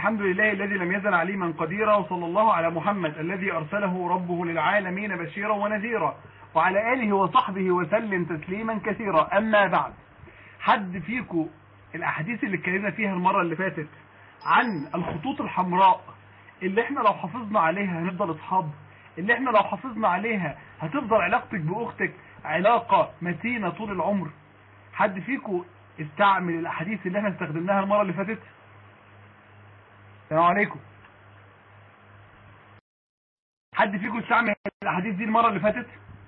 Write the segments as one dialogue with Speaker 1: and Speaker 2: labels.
Speaker 1: الحمد لله الذي لم يزل عليما قديرا وصلى الله على محمد الذي أرسله ربه للعالمين بشيرا ونذيرا وعلى آله وصحبه وسلم تسليما كثيرا أما بعد حد فيكم الأحاديث اللي اتكلمنا فيها المرة اللي فاتت عن الخطوط الحمراء اللي احنا لو حافظنا عليها هنفضل اصحاب اللي احنا لو حافظنا عليها هتفضل علاقتك بأختك علاقة متينة طول العمر حد فيكم استعمل الأحاديث اللي احنا استخدمناها المرة اللي فاتت السلام عليكم حد فيكم استعمل الاحاديث دي المره اللي فاتت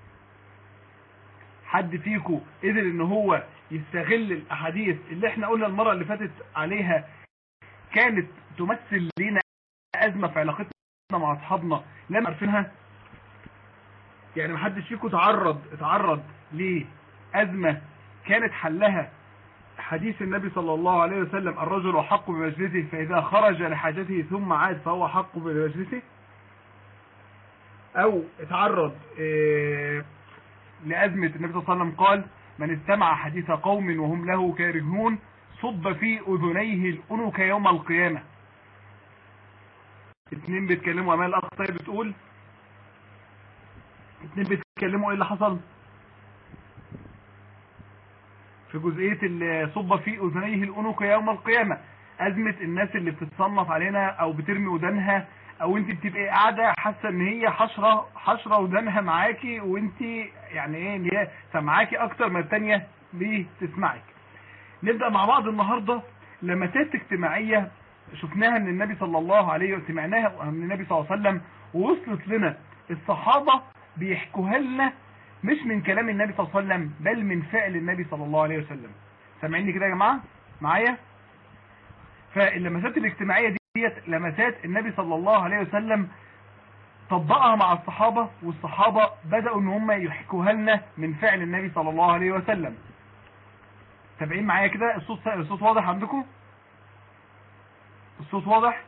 Speaker 1: حد فيكم قدر ان هو يستغل الاحاديث اللي احنا قلنا المره اللي فاتت عليها كانت تمثل لنا ازمه في علاقتنا مع اصحابنا لما عارفينها يعني محدش فيكم تعرض اتعرض لازمه كانت حلها حديث النبي صلى الله عليه وسلم الرجل حق بمجلسه فإذا خرج لحاجته ثم عاد فهو حق بمجلسه أو اتعرض اه لأزمة النبي صلى الله عليه وسلم قال من استمع حديث قوم وهم له كارهون صب في أذنيه الأنك يوم القيامة اتنين بيتكلموا أمال الأخ طيب بتقول اتنين بيتكلموا ايه اللي حصل في جزئية اللي صب في أذنيه الأنق يوم القيامة أزمة الناس اللي بتتصنف علينا أو بترمي ودانها أو أنت بتبقى قاعدة حاسة إن هي حشرة حشرة ودانها معاكي وأنت يعني إيه إن هي سمعاكي أكتر ما التانية بتسمعك. نبدأ مع بعض النهاردة لمسات اجتماعية شفناها من النبي صلى الله عليه وسلم سمعناها من النبي صلى الله عليه وسلم ووصلت لنا الصحابة بيحكوها لنا مش من كلام النبي صلى الله عليه وسلم بل من فعل النبي صلى الله عليه وسلم سامعيني كده يا جماعة معايا فاللمسات الاجتماعية ديت لمسات النبي صلى الله عليه وسلم طبقها مع الصحابة والصحابة بدأوا ان هم يحكوها لنا من فعل النبي صلى الله عليه وسلم تابعين معايا كده الصوت الصوت واضح عندكم الصوت واضح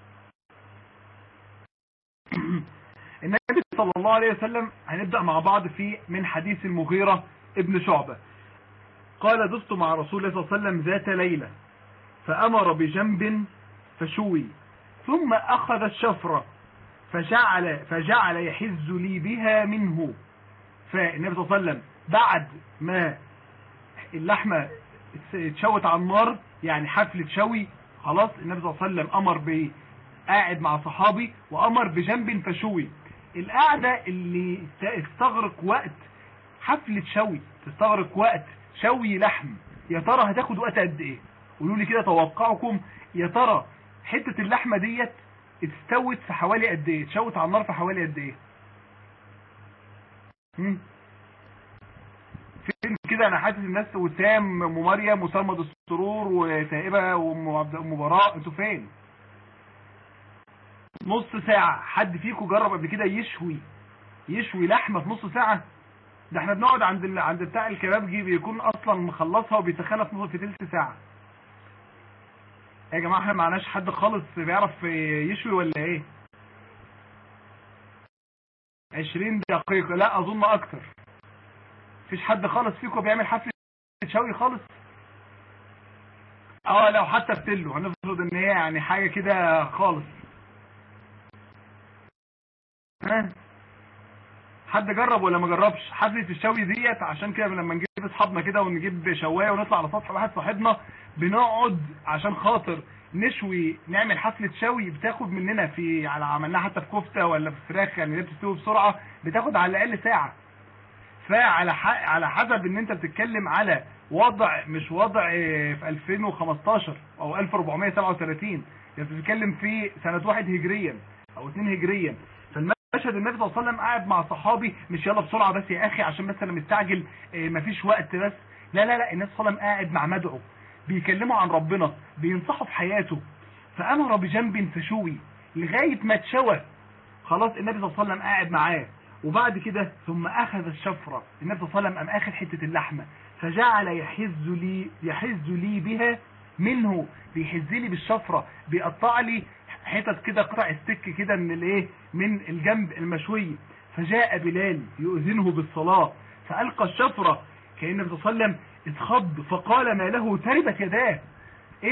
Speaker 1: النبي صلى الله عليه وسلم هنبدأ مع بعض في من حديث المغيرة ابن شعبة قال دست مع رسول الله صلى الله عليه وسلم ذات ليلة فأمر بجنب فشوي ثم أخذ الشفرة فجعل, فجعل يحز لي بها منه فالنبي صلى الله عليه وسلم بعد ما اللحمة اتشوت على النار يعني حفلة شوي خلاص النبي صلى الله عليه وسلم أمر ب قاعد مع صحابي وأمر بجنب فشوي القعدة اللي تستغرق وقت حفلة شوي تستغرق وقت شوي لحم يا ترى هتاخد وقت قد ايه قولوا لي كده توقعكم يا ترى حتة اللحمة ديت استوت في حوالي قد ايه اتشوت على النار في حوالي قد ايه فين كده انا حاسس الناس وسام ومريم وسلمى السرور وتائبة وام براء انتوا فين نص ساعة حد فيكم جرب قبل كده يشوي يشوي لحمة في نص ساعة ده احنا بنقعد عند ال... عند بتاع الكبابجي بيكون اصلا مخلصها وبيسخنها في نص في تلت ساعة يا جماعة احنا معناش حد خالص بيعرف يشوي ولا ايه عشرين دقيقة لا اظن اكتر مفيش حد خالص فيكم بيعمل حفلة شوي خالص اه لو حتى بتلو هنفرض ان هي يعني حاجة كده خالص ها حد جرب ولا ما جربش حفلة الشوي ديت عشان كده لما نجيب اصحابنا كده ونجيب شوايه ونطلع على سطح واحد صاحبنا بنقعد عشان خاطر نشوي نعمل حفلة شوي بتاخد مننا في على عملناها حتى في كفتة ولا في فراخ يعني اللي بتستوي بسرعة بتاخد على الاقل ساعة فعلى على حسب ان انت بتتكلم على وضع مش وضع في 2015 او 1437 انت بتتكلم في سنة واحد هجريا او اتنين هجريا مشهد النبي صلى الله عليه وسلم قاعد مع صحابي مش يلا بسرعة بس يا اخي عشان بس انا مستعجل اه مفيش وقت بس لا لا لا النبي صلى الله عليه وسلم قاعد مع مدعو بيكلموا عن ربنا بينصحوا في حياته فامر بجنب فشوي لغاية ما اتشوى خلاص النبي صلى الله عليه وسلم قاعد معاه وبعد كده ثم اخذ الشفرة النبي صلى الله عليه وسلم قام اخذ حتة اللحمة فجعل يحز لي يحز لي بها منه بيحز لي بالشفرة بيقطع لي حتت كده قطع استك كده من الايه من الجنب المشوي فجاء بلال يؤذنه بالصلاة فألقى الشفرة كأن النبي صلى الله عليه وسلم اتخض فقال ما له تربت يداه ايه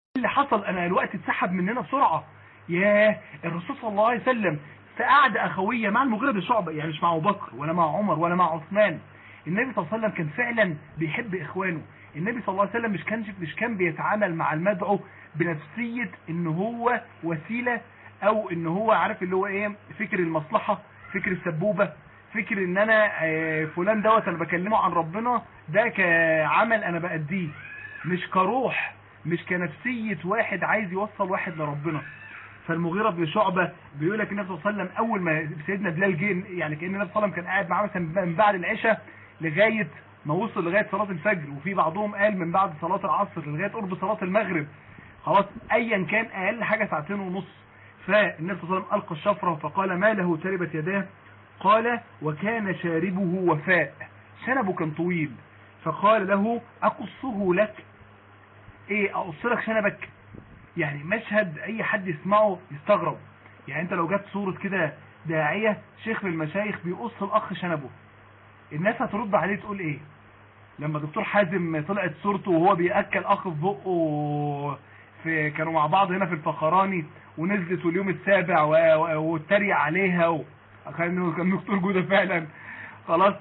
Speaker 1: اللي حصل انا الوقت اتسحب مننا بسرعة ياه الرسول صلى الله عليه وسلم في قعدة اخوية مع المغيرة بن شعبة يعني مش مع ابو بكر ولا مع عمر ولا مع عثمان النبي صلى الله عليه وسلم كان فعلا بيحب اخوانه النبي صلى الله عليه وسلم مش كان مش كان بيتعامل مع المدعو بنفسية ان هو وسيلة او ان هو عارف اللي هو ايه فكر المصلحة فكر السبوبة فكر ان انا آه، فلان دوت انا بكلمه عن ربنا ده كعمل انا بأديه مش كروح مش كنفسية واحد عايز يوصل واحد لربنا فالمغيرة بن شعبة بيقول لك النبي صلى الله عليه وسلم اول ما سيدنا بلال جه يعني كأن النبي صلى الله عليه وسلم كان قاعد معاه مثلا من بعد العشاء لغاية ما وصل لغاية صلاة الفجر وفي بعضهم قال من بعد صلاة العصر لغاية قرب صلاة المغرب خلاص ايا كان اقل حاجة ساعتين ونص فالنبي صلى الله عليه وسلم القى الشفرة فقال ما له تربت يداه قال وكان شاربه وفاء شنبه كان طويل فقال له اقصه لك ايه اقص لك شنبك يعني مشهد اي حد يسمعه يستغرب يعني انت لو جت صورة كده داعية شيخ من المشايخ بيقص الاخ شنبه الناس هترد عليه تقول ايه لما دكتور حازم طلعت صورته وهو بيأكل اخ في بقه في كانوا مع بعض هنا في الفخراني ونزلت اليوم السابع واتريق عليها و... كان كان دكتور جودة فعلا خلاص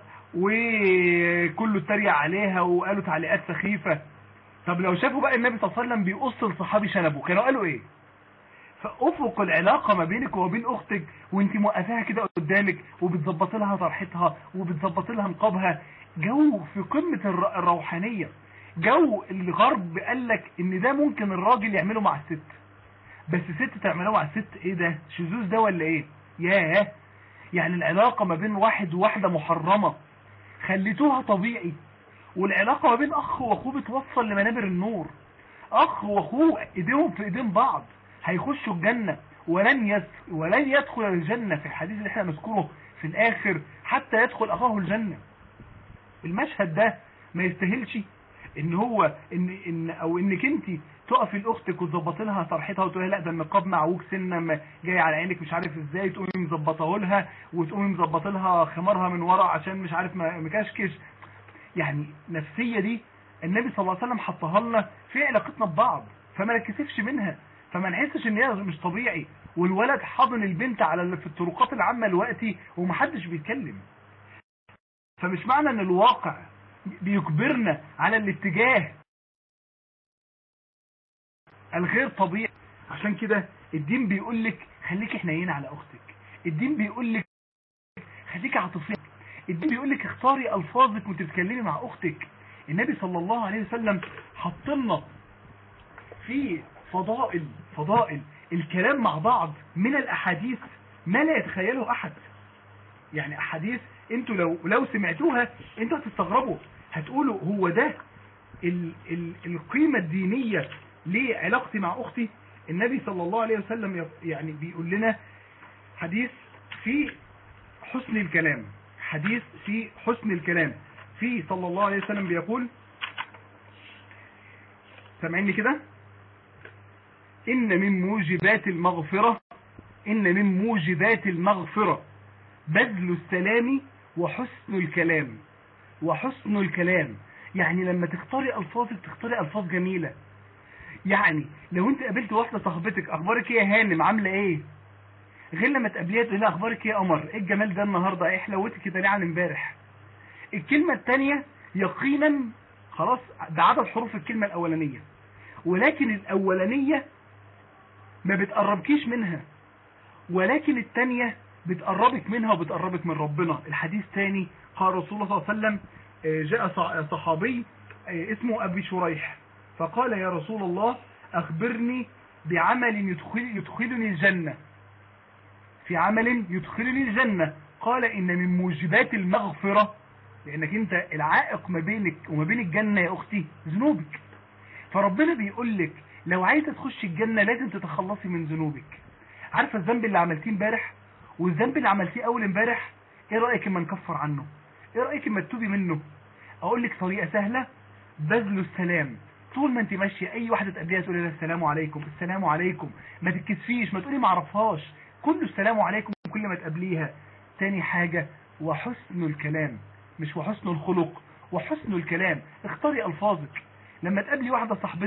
Speaker 1: وكله اتريق عليها وقالوا تعليقات سخيفة طب لو شافوا بقى النبي صلى الله عليه وسلم بيقص لصحابي شنبه كانوا قالوا ايه فافق العلاقة ما بينك وبين اختك وانت موقفاها كده قدامك وبتظبط لها طرحتها وبتظبط لها نقابها جو في قمة الروحانية جو الغرب قال لك ان ده ممكن الراجل يعمله مع الست بس الست تعمله مع الست ايه ده شذوذ ده ولا ايه ياه يعني العلاقة ما بين واحد وواحدة محرمة خليتوها طبيعي والعلاقة ما بين اخ واخوه بتوصل لمنابر النور اخ واخوه ايديهم في ايدين بعض هيخشوا الجنة ولن يس ولن يدخل الجنة في الحديث اللي احنا نذكره في الاخر حتى يدخل اخاه الجنة المشهد ده ما يستاهلش ان هو ان ان او انك انت تقفي لاختك وتظبطي لها طرحتها وتقولي لا ده النقاب معوج سنه جاي على عينك مش عارف ازاي تقومي مظبطه لها وتقومي مظبطه لها خمارها من ورا عشان مش عارف مكشكش يعني النفسيه دي النبي صلى الله عليه وسلم حطها لنا في علاقتنا ببعض فما نكسفش منها فما نحسش ان هي مش طبيعي والولد حاضن البنت على في الطرقات العامه دلوقتي ومحدش بيتكلم فمش معنى ان الواقع بيجبرنا على الاتجاه الغير طبيعي عشان كده الدين بيقول لك خليك حنين على اختك الدين بيقول لك خليك عاطفيه الدين بيقول لك اختاري الفاظك وانت بتتكلمي مع اختك النبي صلى الله عليه وسلم حط لنا في فضائل فضائل الكلام مع بعض من الاحاديث ما لا يتخيله احد يعني احاديث انتوا لو لو سمعتوها انتوا هتستغربوا هتقولوا هو ده ال ال القيمة الدينية لعلاقتي مع اختي النبي صلى الله عليه وسلم يعني بيقول لنا حديث في حسن الكلام حديث في حسن الكلام في صلى الله عليه وسلم بيقول سامعيني كده إن من موجبات المغفرة إن من موجبات المغفرة بذل السلام وحسن الكلام وحسن الكلام يعني لما تختاري ألفاظك تختاري ألفاظ جميلة يعني لو انت قابلت واحدة صاحبتك اخبارك ايه يا هانم عاملة ايه غير لما تقابليها تقول لها اخبارك ايه يا قمر ايه الجمال ده النهاردة ايه حلاوتك كده ليه عن امبارح الكلمة الثانية يقينا خلاص ده عدد حروف الكلمة الاولانية ولكن الاولانية ما بتقربكيش منها ولكن الثانية بتقربك منها وبتقربك من ربنا الحديث تاني قال رسول الله صلى الله عليه وسلم جاء صحابي اسمه أبي شريح فقال يا رسول الله أخبرني بعمل يدخل يدخلني الجنة في عمل يدخلني الجنة قال إن من موجبات المغفرة لأنك أنت العائق ما بينك وما بين الجنة يا أختي ذنوبك فربنا بيقول لك لو عايزة تخش الجنة لازم تتخلصي من ذنوبك عارفة الذنب اللي عملتيه امبارح والذنب اللي عملتيه أول امبارح ايه رأيك اما نكفر عنه ايه رأيك اما تتوبي منه اقول لك طريقة سهلة بذل السلام طول ما انت ماشية اي واحدة تقابليها تقول لها السلام عليكم السلام عليكم ما تتكسفيش ما تقولي ما اعرفهاش كله السلام عليكم كل ما تقابليها تاني حاجة وحسن الكلام مش وحسن الخلق وحسن الكلام اختاري الفاظك لما تقابلي واحدة صاحبتك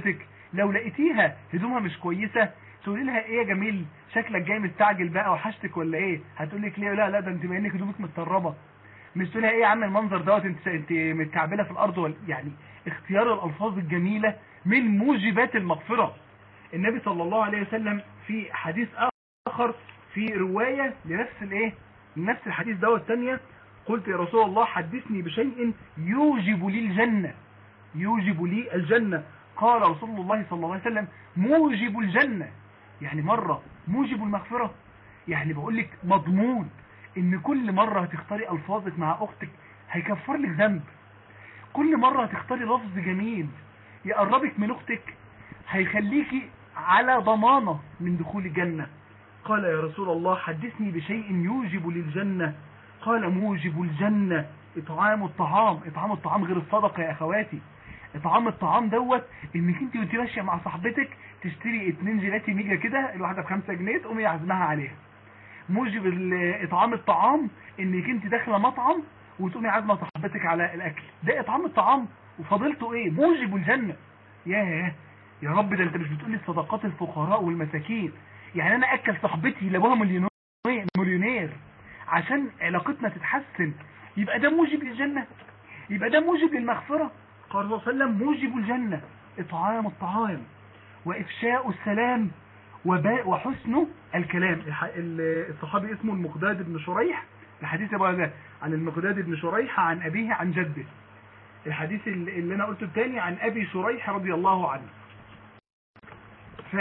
Speaker 1: لو لقيتيها هدومها مش كويسة تقولي لها ايه يا جميل شكلك جاي مستعجل بقى وحشتك ولا ايه هتقول لك ليه لا لا ده انت باين هدومك متطربه مش تقول لها ايه يا عم المنظر دوت انت انت متكعبله في الارض ولا يعني اختيار الالفاظ الجميله من موجبات المغفره النبي صلى الله عليه وسلم في حديث اخر في روايه لنفس الايه لنفس الحديث دوت ثانيه قلت يا رسول الله حدثني بشيء يوجب لي الجنه يوجب لي الجنه قال رسول الله صلى الله عليه وسلم موجب الجنه يعني مرة موجب المغفرة يعني بقول لك مضمون ان كل مرة هتختاري الفاظك مع اختك هيكفر لك ذنب كل مرة هتختاري لفظ جميل يقربك من اختك هيخليكي على ضمانة من دخول الجنة قال يا رسول الله حدثني بشيء يوجب للجنة قال موجب الجنة اطعام الطعام اطعام الطعام غير الصدقة يا اخواتي اطعام الطعام دوت انك انت وانت ماشيه مع صاحبتك تشتري اتنين جيلاتي ميجا كده الواحده بخمسة جنيه تقومي عازمها عليها موجب اطعام الطعام انك انت داخله مطعم وتقومي عازمه صاحبتك على الاكل ده اطعام الطعام وفضيلته ايه موجب الجنه ياه يا رب ده انت مش بتقولي صدقات الفقراء والمساكين يعني انا اكل صاحبتي اللي ابوها مليونير مليونير عشان علاقتنا تتحسن يبقى ده موجب للجنه يبقى ده موجب للمغفره قال صلى الله عليه وسلم موجب الجنة إطعام الطعام وإفشاء السلام وحسن الكلام الصحابي اسمه المقداد بن شريح الحديث يبقى ده عن المقداد بن شريح عن أبيه عن جده الحديث اللي أنا قلته الثاني عن أبي شريح رضي الله عنه ف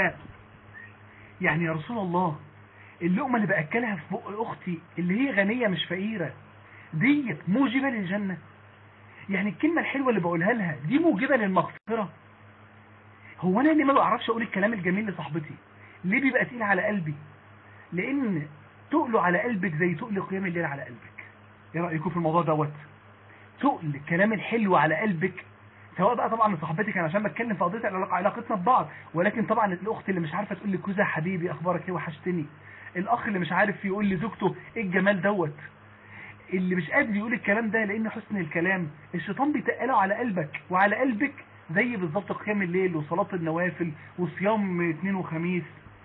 Speaker 1: يعني يا رسول الله اللقمة اللي بأكلها في بق أختي اللي هي غنية مش فقيرة ديت موجبة للجنة يعني الكلمة الحلوة اللي بقولها لها دي موجبة للمغفرة هو انا ليه ما بعرفش اقول الكلام الجميل لصاحبتي ليه بيبقى تقيل على قلبي لان تقل على قلبك زي تقل قيام الليل على قلبك ايه رايكم في الموضوع دوت تقل الكلام الحلو على قلبك سواء بقى طبعا صاحبتك انا عشان بتكلم في قضيه علاقتنا ببعض ولكن طبعا الاخت اللي مش عارفه تقول لجوزها حبيبي اخبارك ايه وحشتني الاخ اللي مش عارف يقول لزوجته ايه الجمال دوت اللي مش قادر يقول الكلام ده لان حسن الكلام الشيطان بيتقله على قلبك وعلى قلبك زي بالظبط قيام الليل وصلاة النوافل وصيام اثنين وخميس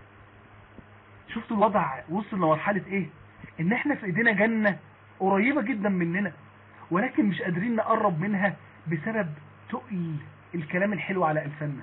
Speaker 1: شفتوا الوضع وصل لمرحلة ايه ان احنا في ايدينا جنة قريبة جدا مننا ولكن مش قادرين نقرب منها بسبب تقل الكلام الحلو على ألساننا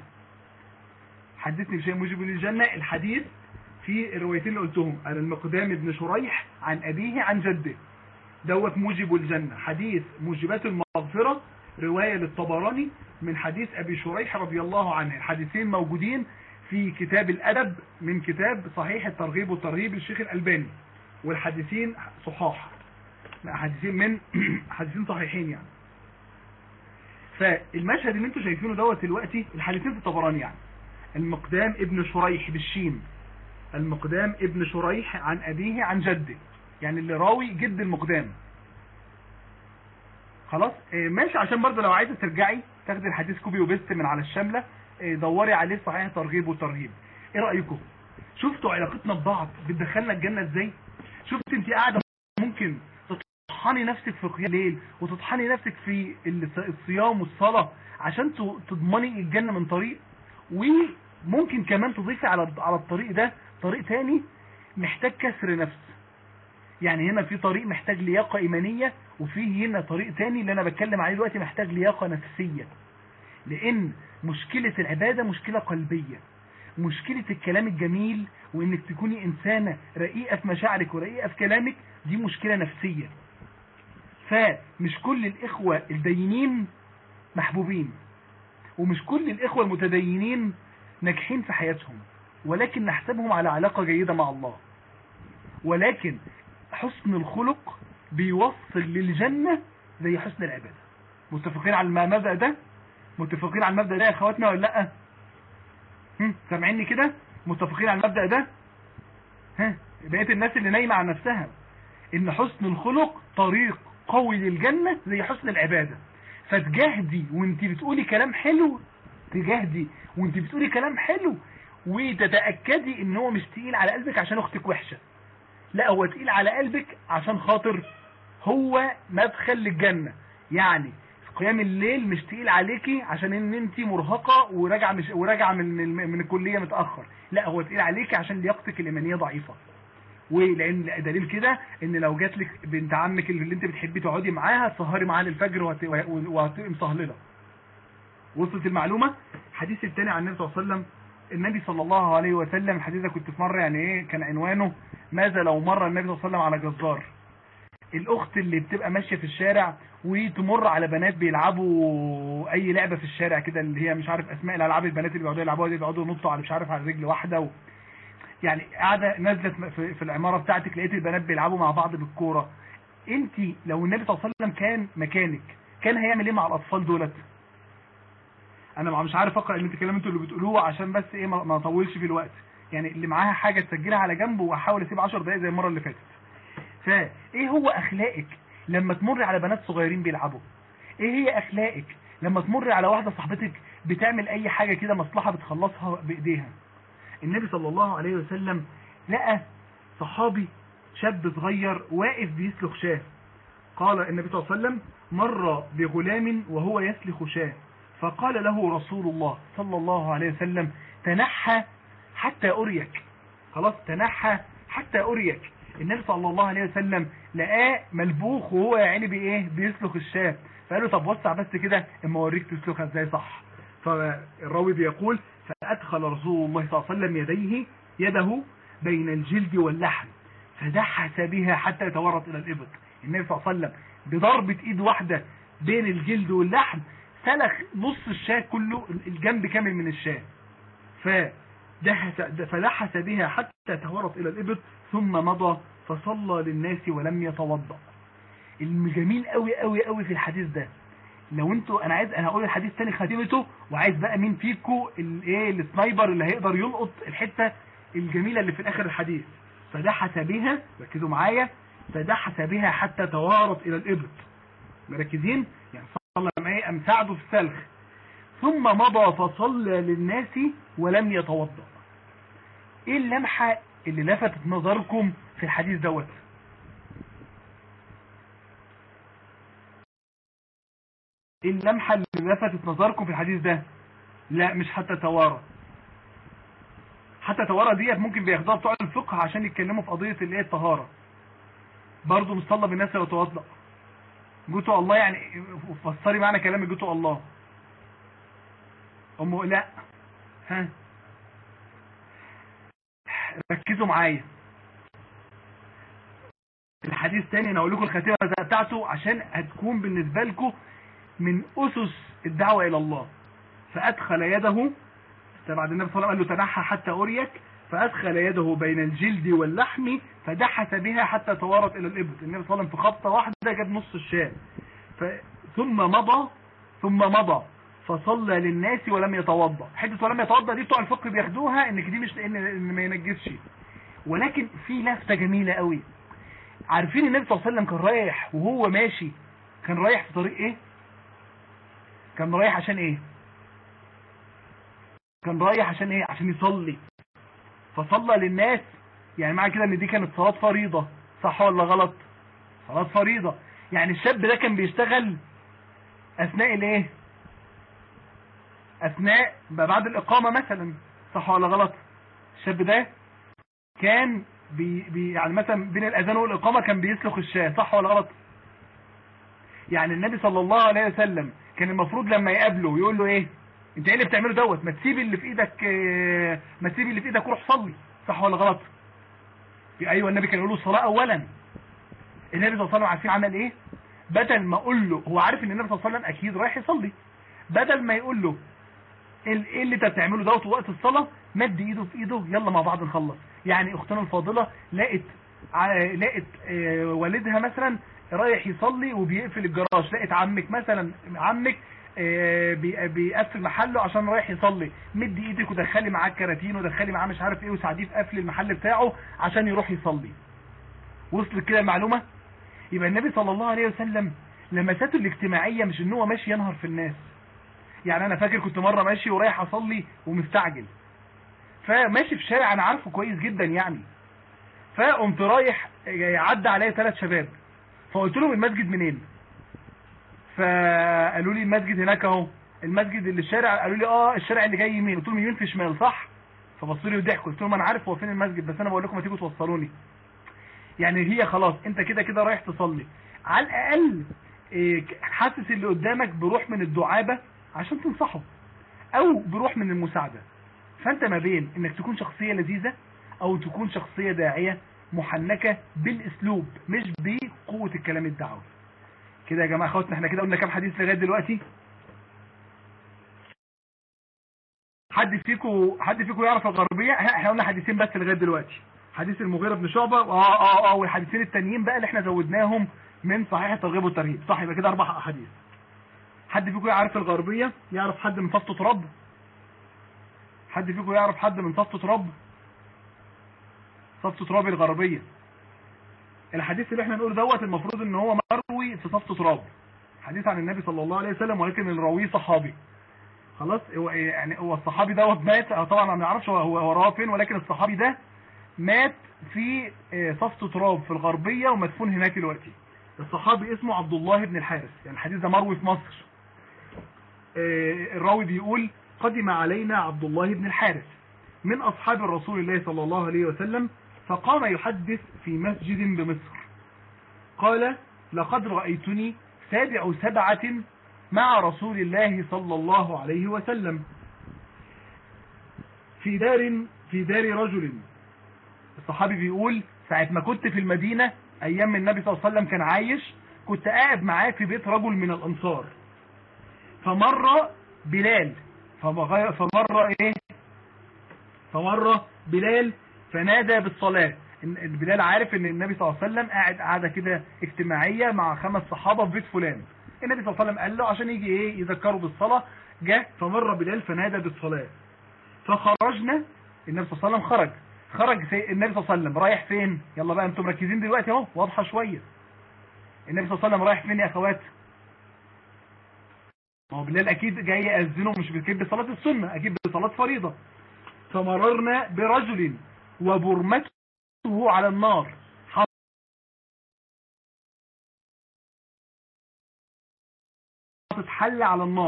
Speaker 1: حدثني بشيء موجب للجنة الحديث في الروايتين اللي قلتهم عن المقدام ابن شريح عن أبيه عن جده دوت موجب الجنة حديث موجبات المغفرة رواية للطبراني من حديث أبي شريح رضي الله عنه الحديثين موجودين في كتاب الأدب من كتاب صحيح الترغيب والترهيب للشيخ الألباني والحديثين صحاح حديثين من حديثين صحيحين يعني فالمشهد اللي انتوا شايفينه دوت دلوقتي الحديثين في الطبراني يعني المقدام ابن شريح بالشين المقدام ابن شريح عن أبيه عن جده يعني اللي راوي جد المقدام خلاص إيه ماشي عشان برضه لو عايزه ترجعي تاخدي الحديث كوبي وبيست من على الشامله إيه دوري عليه صحيح ترغيب وترهيب ايه رايكم شفتوا علاقتنا ببعض بتدخلنا الجنه ازاي شفت انت قاعده ممكن تطحني نفسك في قيام الليل وتطحني نفسك في الصيام والصلاه عشان تضمني الجنه من طريق وممكن كمان تضيفي على على الطريق ده طريق تاني محتاج كسر نفس يعني هنا في طريق محتاج لياقة إيمانية وفي هنا طريق تاني اللي أنا بتكلم عليه دلوقتي محتاج لياقة نفسية لأن مشكلة العبادة مشكلة قلبية مشكلة الكلام الجميل وإنك تكوني إنسانة رقيقة في مشاعرك ورقيقة في كلامك دي مشكلة نفسية فمش كل الإخوة الدينين محبوبين ومش كل الإخوة المتدينين ناجحين في حياتهم ولكن نحسبهم على علاقة جيدة مع الله ولكن حسن الخلق بيوصل للجنة زي حسن العبادة متفقين على المبدأ ده متفقين على المبدأ ده يا اخواتنا ولا لا سامعيني كده متفقين على المبدأ ده ها بقيت الناس اللي نايمة عن نفسها ان حسن الخلق طريق قوي للجنة زي حسن العبادة فتجاهدي وانت بتقولي كلام حلو تجاهدي وانت بتقولي كلام حلو وتتأكدي ان هو مش تقيل على قلبك عشان اختك وحشة لا هو تقيل على قلبك عشان خاطر هو مدخل للجنة يعني قيام الليل مش تقيل عليكي عشان ان انت مرهقه وراجعه مش وراجعه من من, من الكليه متاخر لا هو تقيل عليكي عشان لياقتك الايمانيه ضعيفه ولان دليل كده ان لو جات لك بنت عمك اللي انت بتحبي تقعدي معاها تسهري معاها للفجر وهتبقي مصهلله وصلت المعلومه الحديث الثاني عن النبي صلى الله عليه وسلم النبي صلى الله عليه وسلم الحديث ده كنت في مره يعني ايه كان عنوانه ماذا لو مر النبي صلى الله عليه وسلم على جزار الاخت اللي بتبقى ماشيه في الشارع وتمر على بنات بيلعبوا اي لعبه في الشارع كده اللي هي مش عارف اسماء الالعاب البنات اللي بيقعدوا يلعبوها دي بيقعدوا ينطوا على مش عارف على رجل واحده و... يعني قاعده نزلت في, في العماره بتاعتك لقيت البنات بيلعبوا مع بعض بالكوره انت لو النبي صلى الله عليه وسلم كان مكانك كان هيعمل ايه مع الاطفال دولت انا مش عارف اقرا اللي انت كلام انتوا اللي بتقولوه عشان بس ايه ما اطولش في الوقت يعني اللي معاها حاجه تسجلها على جنب واحاول اسيب 10 دقائق زي المره اللي فاتت فايه هو اخلاقك لما تمر على بنات صغيرين بيلعبوا ايه هي اخلاقك لما تمر على واحده صاحبتك بتعمل اي حاجه كده مصلحه بتخلصها بايديها النبي صلى الله عليه وسلم لقى صحابي شاب صغير واقف بيسلخ شاه قال النبي صلى الله عليه وسلم مر بغلام وهو يسلخ شاه فقال له رسول الله صلى الله عليه وسلم تنحى حتى أريك خلاص تنحى حتى أريك النبي صلى الله عليه وسلم لقاه ملبوخ وهو يا عيني بايه بيسلخ الشاه فقال له طب وسع بس كده اما اوريك تسلخها ازاي صح فالراوي بيقول فادخل رسول الله صلى الله عليه وسلم يديه يده بين الجلد واللحم فدحس بها حتى يتورط الى الابط النبي صلى الله عليه وسلم بضربة ايد واحدة بين الجلد واللحم سلخ نص الشاه كله الجنب كامل من الشاه فدحس فدحس بها حتى تورط الى الابط ثم مضى فصلى للناس ولم يتوضا الجميل قوي قوي قوي في الحديث ده لو انتوا انا عايز انا هقول الحديث تاني خاتمته وعايز بقى مين فيكم الايه السنايبر اللي هيقدر يلقط الحته الجميله اللي في اخر الحديث فدحس بها ركزوا معايا فدحس بها حتى توارت الى الابط مركزين يعني صلى معايا ام ساعده في السلخ ثم مضى فصلى للناس ولم يتوضا ايه اللمحه اللي لفتت نظركم في الحديث دوت ايه اللمحة اللي لفتت نظركم في الحديث ده لا مش حتى توارى حتى توارى ديت ممكن بياخدوها بتوع الفقه عشان يتكلموا في قضية اللي هي الطهارة برضه مصلى بالناس وتوضأ جوتوا الله يعني فسري معنى كلام جوتوا الله امه لا ها ركزوا معايا الحديث تاني انا اقول لكم الخاتمه بتاعته عشان هتكون بالنسبه لكم من اسس الدعوه الى الله فادخل يده بعد النبي صلى الله عليه وسلم قال له تنحى حتى اريك فادخل يده بين الجلد واللحم فدحس بها حتى توارت الى الابط النبي صلى الله عليه وسلم في خبطه واحده جاب نص الشاه ثم مضى ثم مضى فصلى للناس ولم يتوضا حته ولم يتوضا دي بتوع الفقه بياخدوها انك دي مش ان, إن ما ينجسش ولكن في لفته جميله قوي عارفين النبي صلى الله عليه وسلم كان رايح وهو ماشي كان رايح في طريق ايه كان رايح عشان ايه كان رايح عشان ايه عشان يصلي فصلى للناس يعني معنى كده ان دي كانت صلاه فريضه صح ولا غلط صلاه فريضه يعني الشاب ده كان بيشتغل اثناء الايه اثناء بعد الاقامه مثلا صح ولا غلط الشاب ده كان بي بي يعني مثلا بين الاذان والاقامه كان بيسلخ الشاه صح ولا غلط يعني النبي صلى الله عليه وسلم كان المفروض لما يقابله يقول له ايه انت ايه اللي بتعمله دوت ما تسيب اللي في ايدك ما تسيب اللي في ايدك وروح صلي صح ولا غلط ايوه النبي كان يقول له الصلاه اولا النبي صلى الله عليه وسلم عارفين عمل ايه بدل ما اقول له هو عارف ان النبي صلى الله عليه وسلم اكيد رايح يصلي بدل ما يقول له ايه اللي انت بتعمله دوت وقت الصلاه مد ايده في ايده يلا مع بعض نخلص يعني اختنا الفاضله لقت لقت والدها مثلا رايح يصلي وبيقفل الجراج لقت عمك مثلا عمك بيقفل محله عشان رايح يصلي مد ايدك ودخلي معاه الكراتين ودخلي معاه مش عارف ايه وساعديه في قفل المحل بتاعه عشان يروح يصلي وصلت كده المعلومه يبقى النبي صلى الله عليه وسلم لمساته الاجتماعيه مش ان هو ماشي ينهر في الناس يعني انا فاكر كنت مره ماشي ورايح اصلي ومستعجل فماشي في شارع انا عارفه كويس جدا يعني فقمت رايح عدى عليا ثلاث شباب فقلت لهم المسجد منين ف فقالوا لي المسجد هناك اهو المسجد اللي الشارع قالوا لي اه الشارع اللي جاي يمين قلت لهم يمين في شمال صح فبصوا لي وضحكوا قلت لهم انا عارف هو فين المسجد بس انا بقول لكم ما تيجوا توصلوني يعني هي خلاص انت كده كده رايح تصلي على الاقل إيه، حاسس اللي قدامك بروح من الدعابة عشان تنصحه او بروح من المساعدة فانت ما بين انك تكون شخصية لذيذة او تكون شخصية داعية محنكة بالاسلوب مش بقوة الكلام الدعوي كده يا جماعة اخواتنا احنا كده قلنا كام حديث لغاية دلوقتي حد فيكم حد فيكم يعرف الغربية احنا قلنا حديثين بس لغاية دلوقتي حديث المغيرة بن شعبة اه اه اه والحديثين التانيين بقى اللي احنا زودناهم من صحيح الترغيب والترهيب صح يبقى كده اربع احاديث حد فيكم يعرف الغربية يعرف حد من صفة تراب حد فيكم يعرف حد من صفة تراب صفة تراب الغربية الحديث اللي احنا نقول دوت المفروض ان هو مروي في صفة تراب حديث عن النبي صلى الله عليه وسلم ولكن الراوي صحابي خلاص هو يعني هو الصحابي دوت مات طبعا ما نعرفش هو هو رواه فين ولكن الصحابي ده مات في صفة تراب في الغربية ومدفون هناك دلوقتي الصحابي اسمه عبد الله بن الحارث يعني الحديث ده مروي في مصر الراوي بيقول قدم علينا عبد الله بن الحارث من أصحاب الرسول الله صلى الله عليه وسلم فقام يحدث في مسجد بمصر قال لقد رأيتني سابع سبعة مع رسول الله صلى الله عليه وسلم في دار في دار رجل الصحابي بيقول ساعة ما كنت في المدينة ايام النبي صلى الله عليه وسلم كان عايش كنت قاعد معاه في بيت رجل من الانصار فمر بلال فمر ايه فمر بلال فنادى بالصلاة بلال عارف ان النبي صلى الله عليه وسلم قاعد قاعدة كده اجتماعية مع خمس صحابة في بيت فلان النبي صلى الله عليه وسلم قال له عشان يجي ايه يذكروا بالصلاة جاء فمر بلال فنادى بالصلاة فخرجنا النبي صلى الله عليه وسلم خرج خرج في النبي صلى الله عليه وسلم رايح فين يلا بقى انتم مركزين دلوقتي اهو واضحه شويه النبي صلى الله عليه وسلم رايح فين يا اخوات ما هو بلال اكيد جاي ياذنه مش بكيد بصلاه السنه اكيد بصلاه فريضه فمررنا برجل وبرمته على النار حاطط حل على النار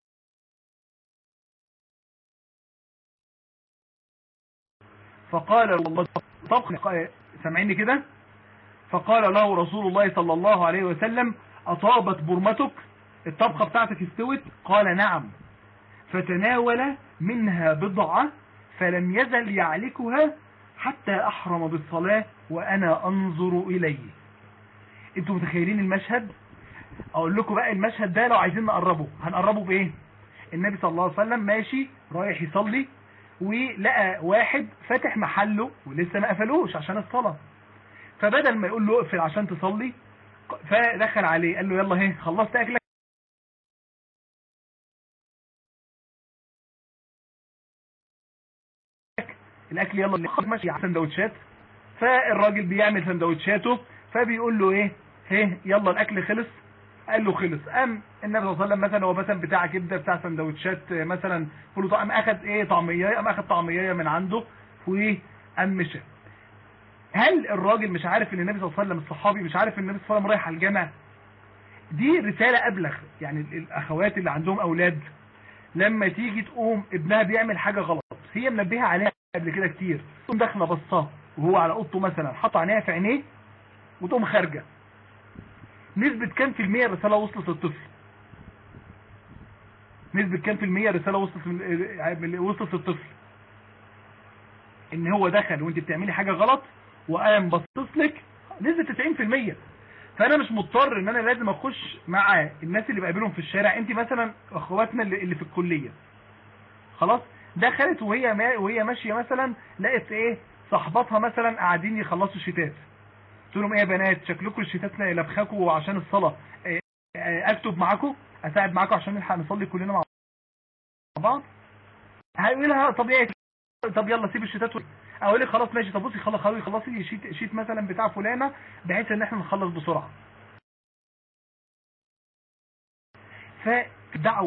Speaker 1: فقال والله طبخ سامعيني كده فقال له رسول الله صلى الله عليه وسلم أطابت برمتك الطبخة بتاعتك استوت قال نعم فتناول منها بضعة فلم يزل يعلكها حتى أحرم بالصلاة وأنا أنظر إليه انتوا متخيلين المشهد أقول لكم بقى المشهد ده لو عايزين نقربه هنقربه بإيه النبي صلى الله عليه وسلم ماشي رايح يصلي ولقى واحد فاتح محله ولسه ما قفلوش عشان الصلاة فبدل ما يقول له اقفل عشان تصلي فدخل عليه قال له يلا اهي خلصت اكلك الاكل يلا اللي ماشي على سندوتشات فالراجل بيعمل سندوتشاته فبيقول له ايه ايه يلا الاكل خلص قال له خلص قام النبي صلى الله عليه وسلم مثلا هو مثلا بتاع كبده بتاع سندوتشات مثلا فول طعم اخد ايه طعميه قام اخد طعميه من عنده وايه قام مشى هل الراجل مش عارف ان النبي صلى الله عليه وسلم الصحابي مش عارف ان النبي صلى الله عليه وسلم رايح على الجامع دي رساله ابلغ يعني الاخوات اللي عندهم اولاد لما تيجي تقوم ابنها بيعمل حاجه غلط هي منبهه عليها قبل كده كتير تقوم داخله بصاه وهو على اوضته مثلا حاطه عينيها في عينيه وتقوم خارجه نسبة كام في المية الرسالة وصلت للطفل نسبة كام في المية الرسالة وصلت وصلت للطفل ان هو دخل وانت بتعملي حاجة غلط وقام بصص لك نسبة 90% فانا مش مضطر ان انا لازم اخش مع الناس اللي بقابلهم في الشارع انت مثلا اخواتنا اللي, اللي في الكلية خلاص دخلت وهي ما وهي ماشية مثلا لقت ايه صاحباتها مثلا قاعدين يخلصوا الشتات قلت لهم ايه يا بنات شكلكم الشتات لبخاكم عشان الصلاة إيه اكتب معاكم اساعد معاكم عشان نلحق نصلي كلنا مع بعض هيقول لها طبيعي طب يلا سيب الشتات اقول لك خلاص ماشي طب بصي خلاص خلاص خلصي شيت شيت مثلا بتاع فلانه بحيث ان احنا نخلص بسرعه فدعوه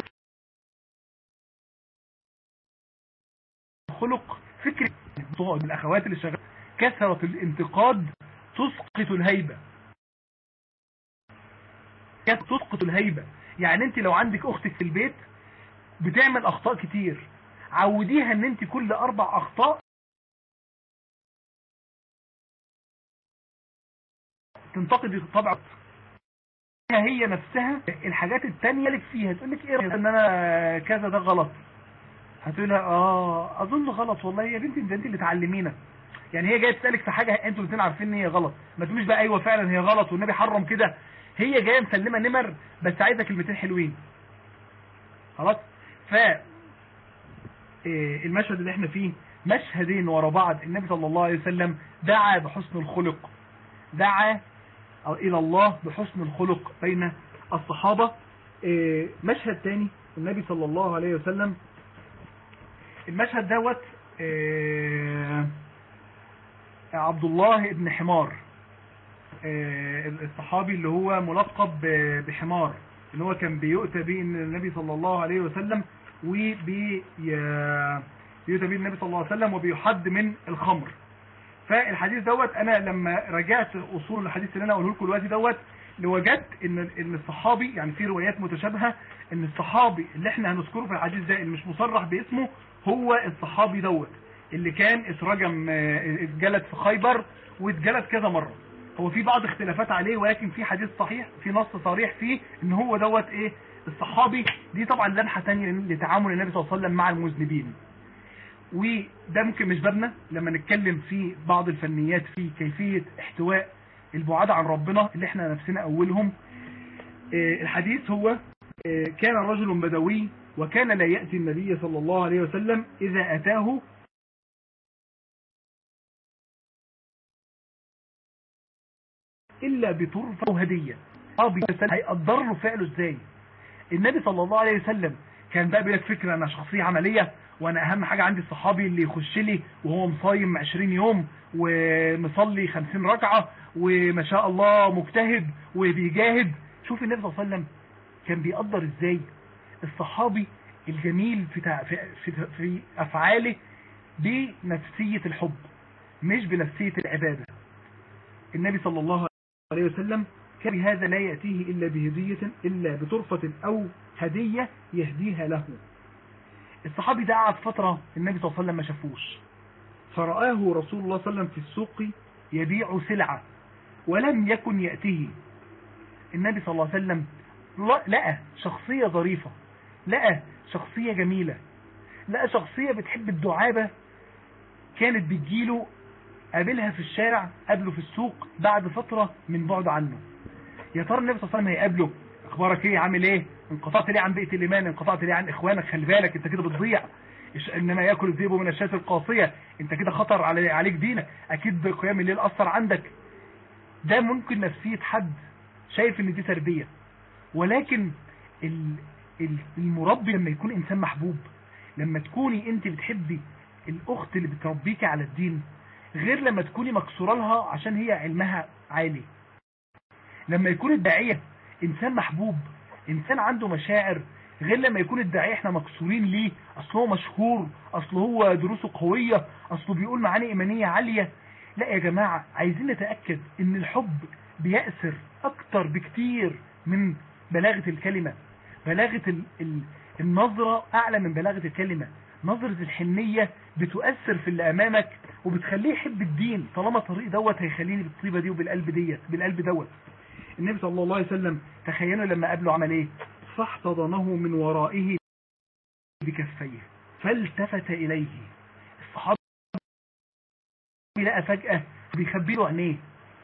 Speaker 1: خلق فكرة الاخوات اللي شغاله كثرة الانتقاد تسقط الهيبة تسقط الهيبة يعني انت لو عندك اختك في البيت بتعمل اخطاء كتير عوديها ان انت كل اربع اخطاء تنتقدي طبعا هي نفسها الحاجات التانية لك فيها تقول لك ايه ان انا كذا ده غلط هتقول لها اه اظن غلط والله يا بنتي انت انت اللي تعلمينا يعني هي جايه تسالك في حاجه انتوا الاثنين عارفين ان هي غلط ما تقوليش بقى ايوه فعلا هي غلط والنبي حرم كده هي جايه مسلمه نمر بس عايزه كلمتين حلوين خلاص ف إيه المشهد اللي احنا فيه مشهدين ورا بعض النبي صلى الله عليه وسلم دعا بحسن الخلق دعا الى الله بحسن الخلق بين الصحابة إيه مشهد تاني النبي صلى الله عليه وسلم المشهد دوت إيه عبد الله ابن حمار إيه الصحابي اللي هو ملقب بحمار اللي هو كان بيؤتى به النبي صلى الله عليه وسلم وبي يؤتى به النبي صلى الله عليه وسلم وبيحد من الخمر فالحديث دوت انا لما رجعت اصول الحديث اللي انا اقوله لكم دلوقتي دوت وجدت ان ان الصحابي يعني في روايات متشابهه ان الصحابي اللي احنا هنذكره في الحديث ده اللي مش مصرح باسمه هو الصحابي دوت اللي كان اترجم اتجلد في خيبر واتجلد كذا مره هو في بعض اختلافات عليه ولكن في حديث صحيح في نص صريح فيه ان هو دوت ايه الصحابي دي طبعا لمحه ثانيه لتعامل النبي صلى الله عليه وسلم مع المذنبين وده ممكن مش بابنا لما نتكلم في بعض الفنيات في كيفية احتواء البعاد عن ربنا اللي احنا نفسنا اولهم الحديث هو كان رجل بدوي وكان لا يأتي النبي صلى الله عليه وسلم إذا أتاه إلا بطرفة وهدية هيقدر له فعله ازاي النبي صلى الله عليه وسلم كان بقى بيلك فكرة انا شخصية عملية وانا اهم حاجة عندي الصحابي اللي يخش لي وهو مصايم 20 يوم ومصلي 50 ركعة وما شاء الله مجتهد وبيجاهد شوف النبي صلى الله عليه وسلم كان بيقدر ازاي الصحابي الجميل في, في, في, في افعاله بنفسية الحب مش بنفسية العبادة النبي صلى الله عليه وسلم كان بهذا لا يأتيه إلا بهدية إلا بطرفة أو هدية يهديها له الصحابي ده قعد فترة النبي صلى الله عليه وسلم ما شافوش فرآه رسول الله صلى الله عليه وسلم في السوق يبيع سلعة ولم يكن يأتيه النبي صلى الله عليه وسلم لقى شخصية ظريفة لقى شخصية جميلة لقى شخصية بتحب الدعابة كانت بتجيله قابلها في الشارع قابله في السوق بعد فترة من بعد عنه يا ترى النبي صلى الله عليه وسلم هيقابله اخبارك ايه عامل ايه انقطعت ليه عن بيئة الايمان انقطعت ليه عن اخوانك خلي بالك انت كده بتضيع انما ياكل الذئب من الشاة القاصية انت كده خطر علي عليك دينك اكيد قيام الليل اثر عندك ده ممكن نفسية حد شايف ان دي تربية ولكن المربي لما يكون انسان محبوب لما تكوني انت بتحبي الاخت اللي بتربيكي على الدين غير لما تكوني مكسوره لها عشان هي علمها عالي لما يكون الداعية انسان محبوب انسان عنده مشاعر غير لما يكون الداعية احنا مكسورين ليه اصل هو مشهور اصل هو دروسه قوية اصله بيقول معاني ايمانية عالية لا يا جماعة عايزين نتأكد ان الحب بيأثر اكتر بكتير من بلاغة الكلمة بلاغة ال ال النظرة اعلى من بلاغة الكلمة نظرة الحنية بتؤثر في اللي امامك وبتخليه يحب الدين طالما الطريق دوت هيخليني بالطيبة دي وبالقلب ديت بالقلب دوت النبي صلى الله عليه وسلم تخيلوا لما قابله عمل ايه فاحتضنه من ورائه بكفيه فالتفت اليه الصحابي لقى فجأة بيخبي له عينيه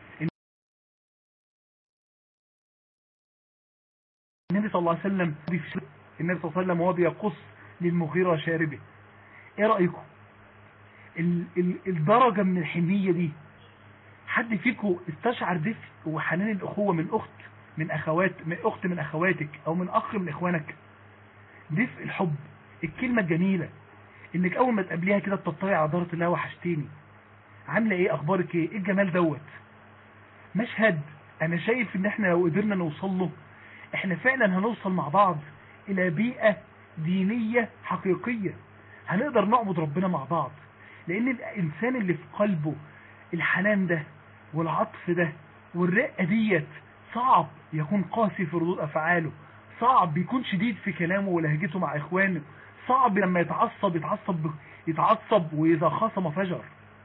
Speaker 1: النبي صلى الله عليه وسلم النبي صلى الله عليه وسلم وهو بيقص للمغيرة شاربه ايه رأيكم ال ال الدرجة من الحنية دي حد فيكم استشعر دفء وحنان الأخوة من أخت من أخوات من أخت من أخواتك أو من أخ من إخوانك دفء الحب الكلمة الجميلة إنك أول ما تقابليها كده تطلعي على دارة الله وحشتيني عاملة إيه أخبارك إيه إيه الجمال دوت مشهد أنا شايف إن إحنا لو قدرنا نوصل له إحنا فعلا هنوصل مع بعض إلى بيئة دينية حقيقية هنقدر نعبد ربنا مع بعض لأن الإنسان اللي في قلبه الحنان ده والعطف ده والرقة ديت صعب يكون قاسي في ردود أفعاله صعب يكون شديد في كلامه ولهجته مع اخوانه صعب لما يتعصب يتعصب يتعصب واذا خاصم فجر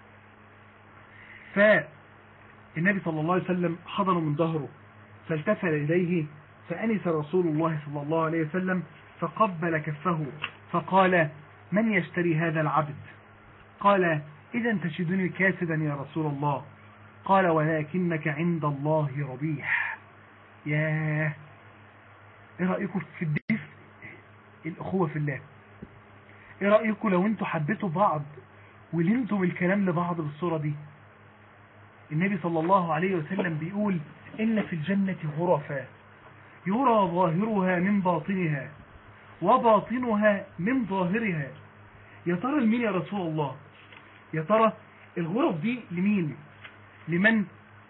Speaker 1: فالنبي صلى الله عليه وسلم حضنه من ظهره فالتفت اليه فأنس رسول الله صلى الله عليه وسلم فقبل كفه فقال من يشتري هذا العبد قال إذا تشدني كاسدا يا رسول الله قال ولكنك عند الله ربيح ياه ايه رأيكم في الدفء الأخوة في الله ايه رأيكم لو انتوا حبيتوا بعض ولمتوا الكلام لبعض بالصورة دي النبي صلى الله عليه وسلم بيقول إن في الجنة غرفا يرى ظاهرها من باطنها وباطنها من ظاهرها يا ترى لمين يا رسول الله يا ترى الغرف دي لمين لمن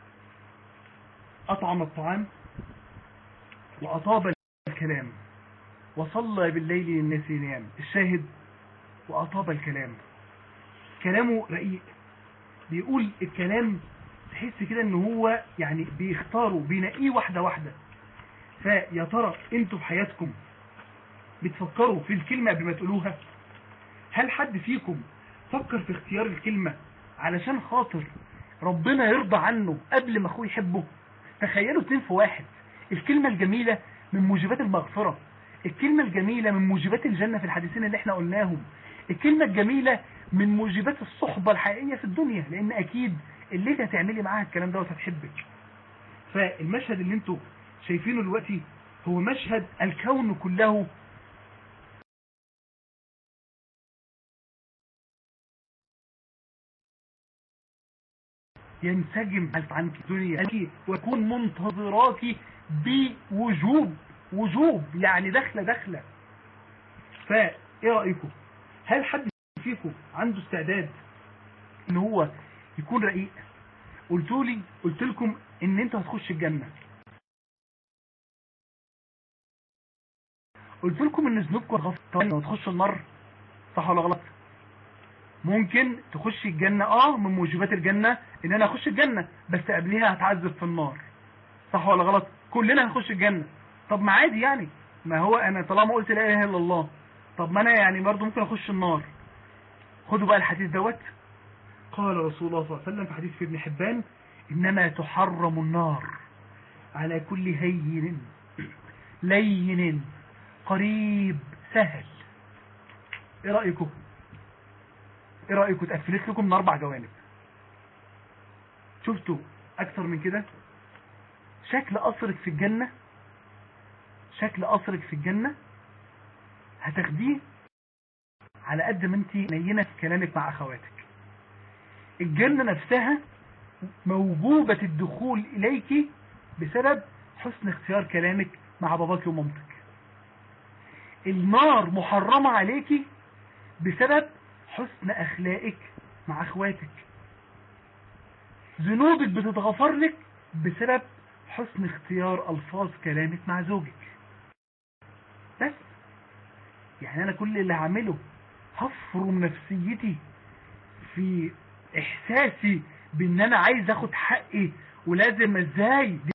Speaker 1: أطعم الطعام وأطاب الكلام وصلى بالليل للناس ينام الشاهد وأطاب الكلام كلامه رقيق بيقول الكلام تحس كده ان هو يعني بيختاروا بينقيه واحدة واحدة فيا ترى انتوا في حياتكم بتفكروا في الكلمة قبل ما تقولوها هل حد فيكم فكر في اختيار الكلمة علشان خاطر ربنا يرضى عنه قبل ما اخوه يحبه تخيلوا اتنين في واحد الكلمة الجميلة من موجبات المغفرة الكلمة الجميلة من موجبات الجنة في الحديثين اللي احنا قلناهم الكلمة الجميلة من موجبات الصحبة الحقيقية في الدنيا لان اكيد اللي انت هتعملي معاها الكلام دوت هتحبك فالمشهد اللي انتوا شايفينه دلوقتي هو مشهد الكون كله ينسجم عنك الدنيا ويكون منتظراك بوجوب وجوب يعني دخلة دخلة فايه رأيكم هل حد فيكم عنده استعداد ان هو يكون رقيق قلتوا لي قلت لكم ان انت هتخش الجنة قلت لكم ان ذنوبكم غفران وتخشوا النار صح ولا غلط ممكن تخش الجنة اه من موجبات الجنة ان انا اخش الجنة بس قبلها هتعذب في النار صح ولا غلط كلنا هنخش الجنة طب ما عادي يعني ما هو انا طالما قلت لا اله الا الله طب ما انا يعني برضه ممكن اخش النار خدوا بقى الحديث دوت قال رسول الله صلى الله عليه وسلم في حديث في ابن حبان انما تحرم النار على كل هين لين قريب سهل ايه رأيكم ايه رأيكم اتقفلت لكم من اربع جوانب شفتوا اكثر من كده شكل قصرك في الجنة شكل قصرك في الجنة هتاخديه على قد ما انت نينة في كلامك مع اخواتك الجنة نفسها موجوبة الدخول اليك بسبب حسن اختيار كلامك مع باباك ومامتك النار محرمة عليك بسبب حسن اخلاقك مع اخواتك ذنوبك بتتغفر لك بسبب حسن اختيار الفاظ كلامك مع زوجك بس يعني انا كل اللي هعمله هفرم نفسيتي في احساسي بان انا عايز اخد حقي ولازم ازاي دي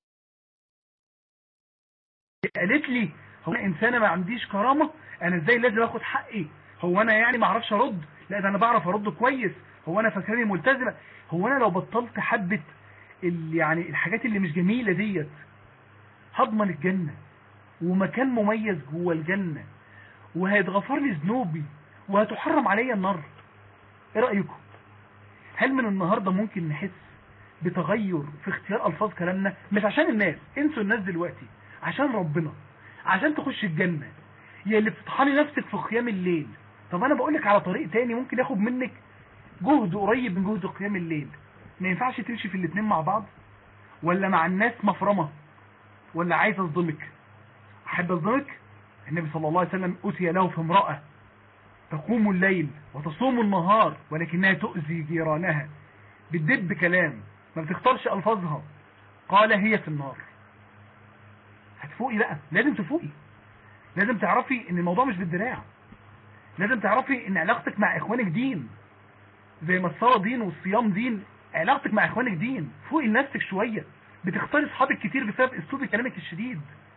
Speaker 1: قالت لي هو انا انسانه ما عنديش كرامه انا ازاي لازم اخد حقي هو انا يعني ما اعرفش ارد لا ده انا بعرف ارد كويس هو انا فاكراني ملتزمه هو انا لو بطلت حبه ال يعني الحاجات اللي مش جميله ديت هضمن الجنه ومكان مميز جوه الجنه وهيتغفر لي ذنوبي وهتحرم عليا النار ايه رايكم هل من النهارده ممكن نحس بتغير في اختيار الفاظ كلامنا مش عشان الناس انسوا الناس دلوقتي عشان ربنا عشان تخش الجنه يا اللي بتطحني نفسك في قيام الليل طب انا بقول لك على طريق تاني ممكن ياخد منك جهد قريب من جهد قيام الليل ما ينفعش تمشي في الاثنين مع بعض ولا مع الناس مفرمة ولا عايز اصدمك احب اصدمك النبي صلى الله عليه وسلم اتي له في امرأة تقوم الليل وتصوم النهار ولكنها تؤذي جيرانها بتدب كلام ما بتختارش الفاظها قال هي في النار هتفوقي بقى لازم تفوقي لازم تعرفي ان الموضوع مش بالدراع لازم تعرفي ان علاقتك مع اخوانك دين زي ما الصلاة دين والصيام دين علاقتك مع اخوانك دين فوقي لنفسك شوية بتختاري اصحابك كتير بسبب اسلوب كلامك الشديد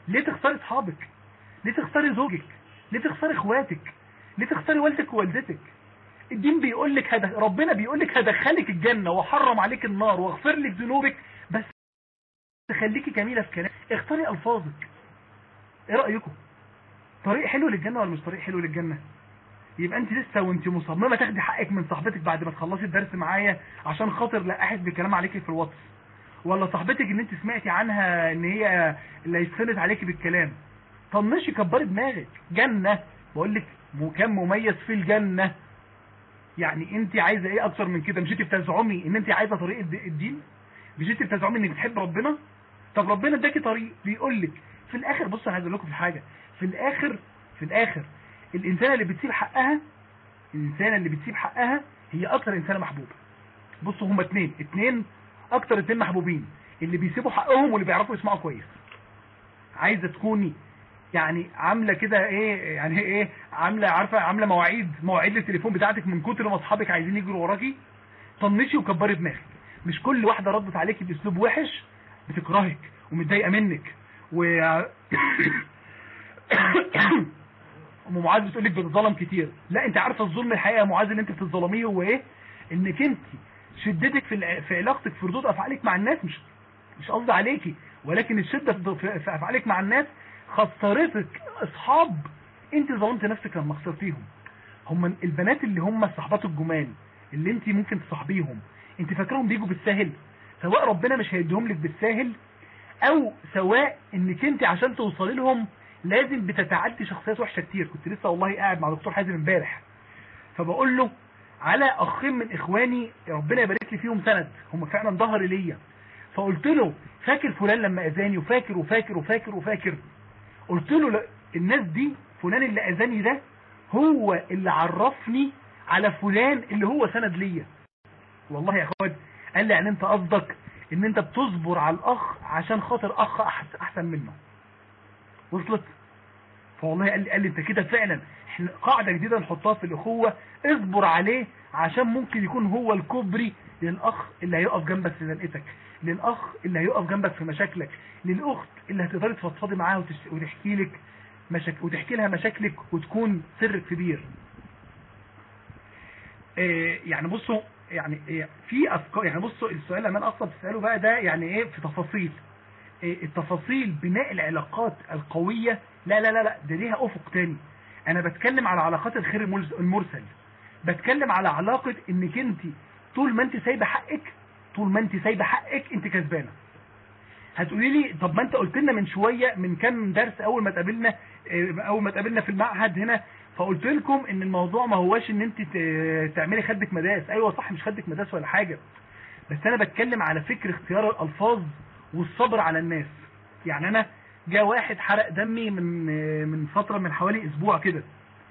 Speaker 1: ليه تخسري اصحابك ليه تخسري زوجك ليه تخسري اخواتك ليه تخسري والدك ووالدتك الدين بيقول لك هد... ربنا بيقول لك هدخلك الجنة وحرم عليك النار واغفر لك ذنوبك بس تخليكي جميلة في كلام اختاري الفاظك ايه رأيكم طريق حلو للجنة ولا مش طريق حلو للجنة يبقى انت لسه وانت مصممة تاخدي حقك من صاحبتك بعد ما تخلصي الدرس معايا عشان خاطر لا احد بكلام عليكي في الواتس ولا صاحبتك ان انت سمعتي عنها ان هي اللي هيتسند عليكي بالكلام طنشي كبري دماغك جنة بقول لك كان مميز في الجنة يعني انت عايزة ايه اكتر من كده مش انت بتزعمي ان انت عايزة طريق الدين مش انت بتزعمي انك بتحب ربنا طب ربنا اداكي طريق بيقول لك في الاخر بص انا عايز اقول لكم في حاجة في الاخر في الاخر الانسانة اللي بتسيب حقها الانسانة اللي بتسيب حقها هي اكتر انسانة محبوبة بصوا هما اتنين اتنين اكتر اتنين محبوبين اللي بيسيبوا حقهم واللي بيعرفوا يسمعوا كويس عايزة تكوني يعني عاملة كده ايه يعني ايه عاملة عارفة عاملة مواعيد مواعيد للتليفون بتاعتك من كتر ما اصحابك عايزين يجروا وراكي طنشي وكبري دماغك مش كل واحدة ردت عليكي باسلوب وحش بتكرهك ومتضايقة منك و ام معاذ بتقول لك بتظلم كتير لا انت عارفه الظلم الحقيقه يا معاذ اللي انت بتظلميه هو ايه انك انت شدتك في في علاقتك في ردود افعالك مع الناس مش مش قصدي عليكي ولكن الشده في افعالك مع الناس خسرتك اصحاب انت ظلمت نفسك لما خسرتيهم هم البنات اللي هم الصحبات الجمال اللي انت ممكن تصاحبيهم انت فاكرهم بيجوا بالساهل سواء ربنا مش هيديهم لك بالساهل او سواء انك انت عشان توصلي لهم لازم بتتعدي شخصيات وحشه كتير كنت لسه والله قاعد مع دكتور حازم امبارح فبقول له على اخين من اخواني ربنا يبارك لي فيهم سند هم فعلا ظهر ليا فقلت له فاكر فلان لما اذاني وفاكر وفاكر وفاكر وفاكر قلت له لا الناس دي فلان اللي اذاني ده هو اللي عرفني على فلان اللي هو سند ليا والله يا اخوات قال لي يعني انت قصدك ان انت بتصبر على الاخ عشان خاطر اخ احسن منه وصلت فوالله قال لي قال لي انت كده فعلا احنا قاعدة جديدة نحطها في الاخوة اصبر عليه عشان ممكن يكون هو الكوبري للاخ اللي هيقف جنبك في زنقتك للاخ اللي هيقف جنبك في مشاكلك للاخت اللي هتقدري تفضفضي معاها وتحكي لك مشاك... وتحكي لها مشاكلك وتكون سرك كبير إيه يعني بصوا يعني إيه في افكار يعني بصوا السؤال اللي انا اصلا بتساله بقى ده يعني ايه في تفاصيل إيه التفاصيل بناء العلاقات القوية لا لا لا لا ده ليها افق تاني انا بتكلم على علاقات الخير المرسل بتكلم على علاقة انك انت طول ما انت سايبه حقك طول ما انت سايبه حقك انت كسبانه هتقولي لي طب ما انت قلت لنا من شويه من كام درس اول ما اتقابلنا اول ما اتقابلنا في المعهد هنا فقلت لكم ان الموضوع ما هواش ان انت تعملي خدك مداس ايوه صح مش خدك مداس ولا حاجه بس انا بتكلم على فكر اختيار الالفاظ والصبر على الناس يعني انا جاء واحد حرق دمي من من فتره من حوالي اسبوع كده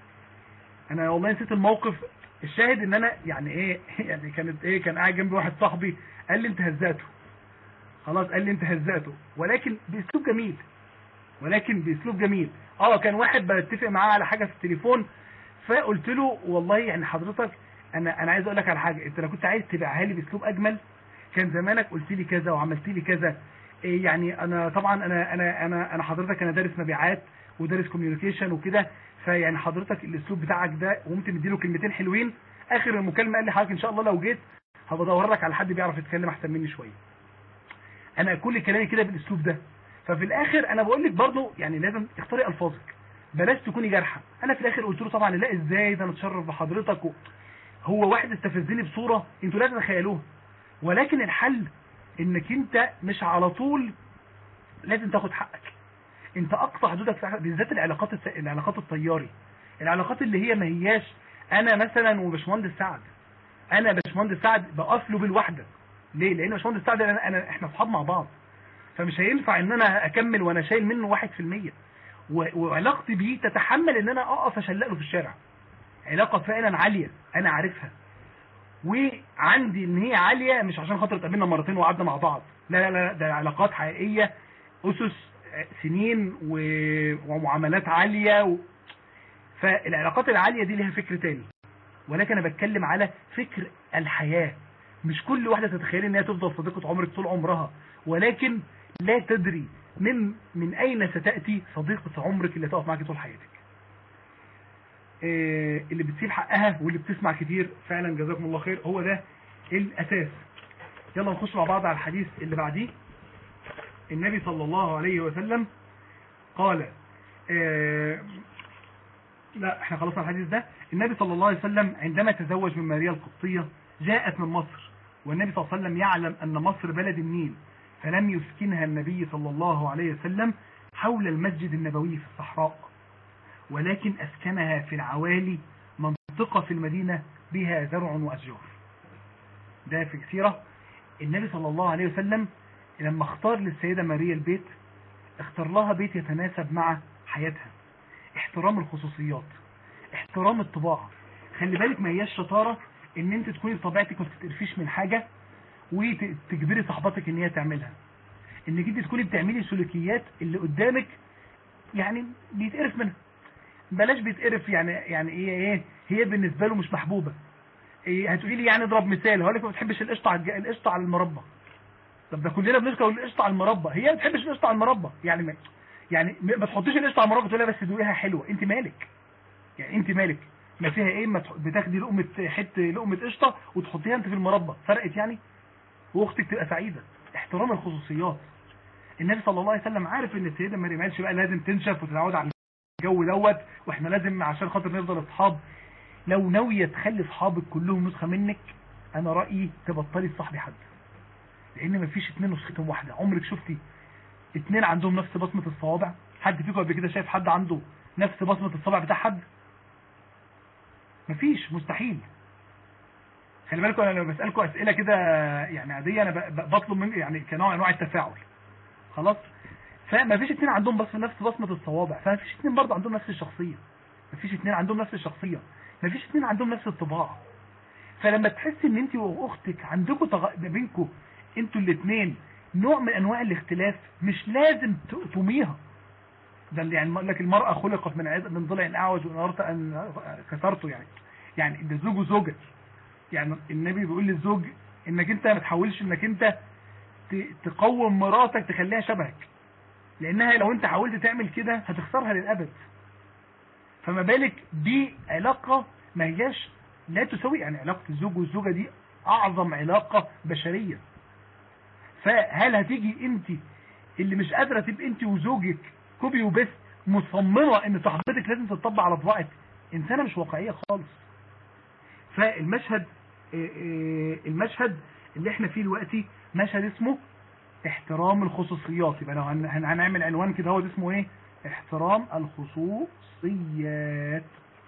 Speaker 1: انا والله نسيت الموقف الشاهد ان انا يعني ايه يعني كانت ايه كان قاعد جنبي واحد صاحبي قال لي انت هزاته خلاص قال لي انت هزاته ولكن باسلوب جميل ولكن باسلوب جميل اه كان واحد بتفق معاه على حاجه في التليفون فقلت له والله يعني حضرتك انا انا عايز اقول لك على حاجه انت لو كنت عايز تبيعها لي باسلوب اجمل كان زمانك قلت لي كذا وعملت لي كذا إيه يعني انا طبعا انا انا انا انا حضرتك انا دارس مبيعات ودارس كوميونيكيشن وكده فيعني حضرتك الاسلوب بتاعك ده وقمت مديله كلمتين حلوين اخر المكالمه قال لي حضرتك ان شاء الله لو جيت هبقى ادور لك على حد بيعرف يتكلم احسن مني شويه انا كل كلامي كده بالاسلوب ده ففي الاخر انا بقول لك برضه يعني لازم تختاري الفاظك بلاش تكوني جارحه انا في الاخر قلت له طبعا لا ازاي ده انا اتشرف بحضرتك و... هو واحد استفزني بصوره انتوا لازم تتخيلوها ولكن الحل انك انت مش على طول لازم تاخد حقك انت اقصى حدودك في بالذات العلاقات الس... العلاقات الطياري العلاقات اللي هي ما هياش انا مثلا وباشمهندس سعد انا باشمهندس سعد بقف له بالوحده ليه لان باشمهندس سعد انا, أنا احنا اصحاب مع بعض فمش هينفع ان انا اكمل وانا شايل منه واحد في المية وعلاقتي بيه تتحمل ان انا اقف اشلق له في الشارع علاقة فعلا عالية انا عارفها وعندي ان هي عالية مش عشان خاطر اتقابلنا مرتين وقعدنا مع بعض لا لا لا ده علاقات حقيقية اسس سنين ومعاملات عالية و... فالعلاقات العالية دي لها فكر تاني ولكن انا بتكلم على فكر الحياة مش كل واحدة تتخيل ان هي تفضل صديقة عمرك طول عمرها ولكن لا تدري من من اين ستاتي صديقه عمرك اللي تقف معاك طول حياتك آه، اللي بتسيب حقها واللي بتسمع كتير فعلا جزاكم الله خير هو ده الاساس يلا نخش مع بعض على الحديث اللي بعديه النبي صلى الله عليه وسلم قال آه، لا احنا خلصنا الحديث ده النبي صلى الله عليه وسلم عندما تزوج من ماريا القبطية جاءت من مصر والنبي صلى الله عليه وسلم يعلم أن مصر بلد النيل فلم يسكنها النبي صلى الله عليه وسلم حول المسجد النبوي في الصحراء ولكن أسكنها في العوالي منطقة في المدينة بها زرع وأشجار ده في كثيرة النبي صلى الله عليه وسلم لما اختار للسيدة ماريا البيت اختار لها بيت يتناسب مع حياتها احترام الخصوصيات احترام الطباع خلي بالك ما هياش شطارة ان انت تكوني بطبيعتك ما تتقرفيش من حاجة وتجبري صاحبتك ان هي تعملها انك انت تكوني بتعملي سلوكيات اللي قدامك يعني بيتقرف منها بلاش بيتقرف يعني يعني ايه ايه هي بالنسبه له مش محبوبه إيه هتقولي لي يعني اضرب مثال هقول لك ما بتحبش القشطه على الج- القشطه على المربى طب ده كلنا بنشكر القشطه على المربى هي ما بتحبش القشطه على المربى يعني ما يعني ما تحطيش القشطه على المربى تقول لها بس دوقيها حلوه انت مالك يعني انت مالك ما فيها ايه ما تح- بتاخدي لقمه حته لقمه قشطه وتحطيها انت في المربى فرقت يعني واختك تبقى سعيده احترام الخصوصيات النبي صلى الله عليه وسلم عارف ان السيده مريم ما قالش بقى لازم تنشف وتتعود على الجو دوت واحنا لازم عشان خاطر نفضل اصحاب لو ناويه تخلي اصحابك كلهم نسخه منك انا رايي تبطلي تصاحبي حد لان مفيش اتنين نسختهم واحده عمرك شفتي اتنين عندهم نفس بصمه الصوابع حد فيكم قبل كده شايف حد عنده نفس بصمه الصابع بتاع حد مفيش مستحيل خلي بالكم انا لما بسالكم اسئله كده يعني عاديه انا ب- ب- بطلب من يعني كنوع من انواع التفاعل خلاص فما فيش اتنين عندهم بس نفس بصمه الصوابع فما فيش اتنين برضه عندهم نفس الشخصيه ما فيش اتنين عندهم نفس الشخصيه ما فيش اتنين عندهم نفس الطباع فلما تحس ان انت واختك عندكم تغ... ما بينكم انتوا الاثنين نوع من انواع الاختلاف مش لازم تقطميها ده اللي يعني لك المرأة خلقت من عز... من ضلع اعوج وان اردت ان كسرته يعني يعني ده زوج وزوجة يعني النبي بيقول للزوج انك انت ما تحاولش انك انت ت... تقوم مراتك تخليها شبهك لانها لو انت حاولت تعمل كده هتخسرها للابد فما بالك دي علاقة ما هياش لا تساوي يعني علاقة الزوج والزوجة دي اعظم علاقة بشرية فهل هتيجي انت اللي مش قادرة تبقى انت وزوجك كوبي وبس مصممة ان صاحبتك لازم تطبق على طباعك انسانة مش واقعية خالص فالمشهد آه، آه، المشهد اللي احنا فيه دلوقتي مشهد اسمه احترام الخصوصيات يبقى لو هن- هن- هنعمل عنوان كده هو ده اسمه ايه احترام الخصوصيات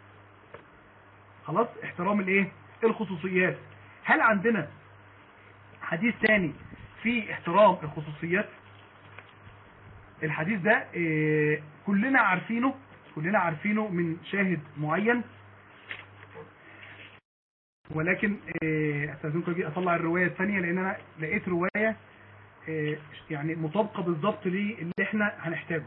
Speaker 1: خلاص احترام الايه الخصوصيات هل عندنا حديث تاني في احترام الخصوصيات الحديث ده اه كلنا عارفينه كلنا عارفينه من شاهد معين ولكن اه استاذنكم اجي اطلع الروايه الثانيه لان انا لقيت روايه اه يعني مطابقه بالظبط للي احنا هنحتاجه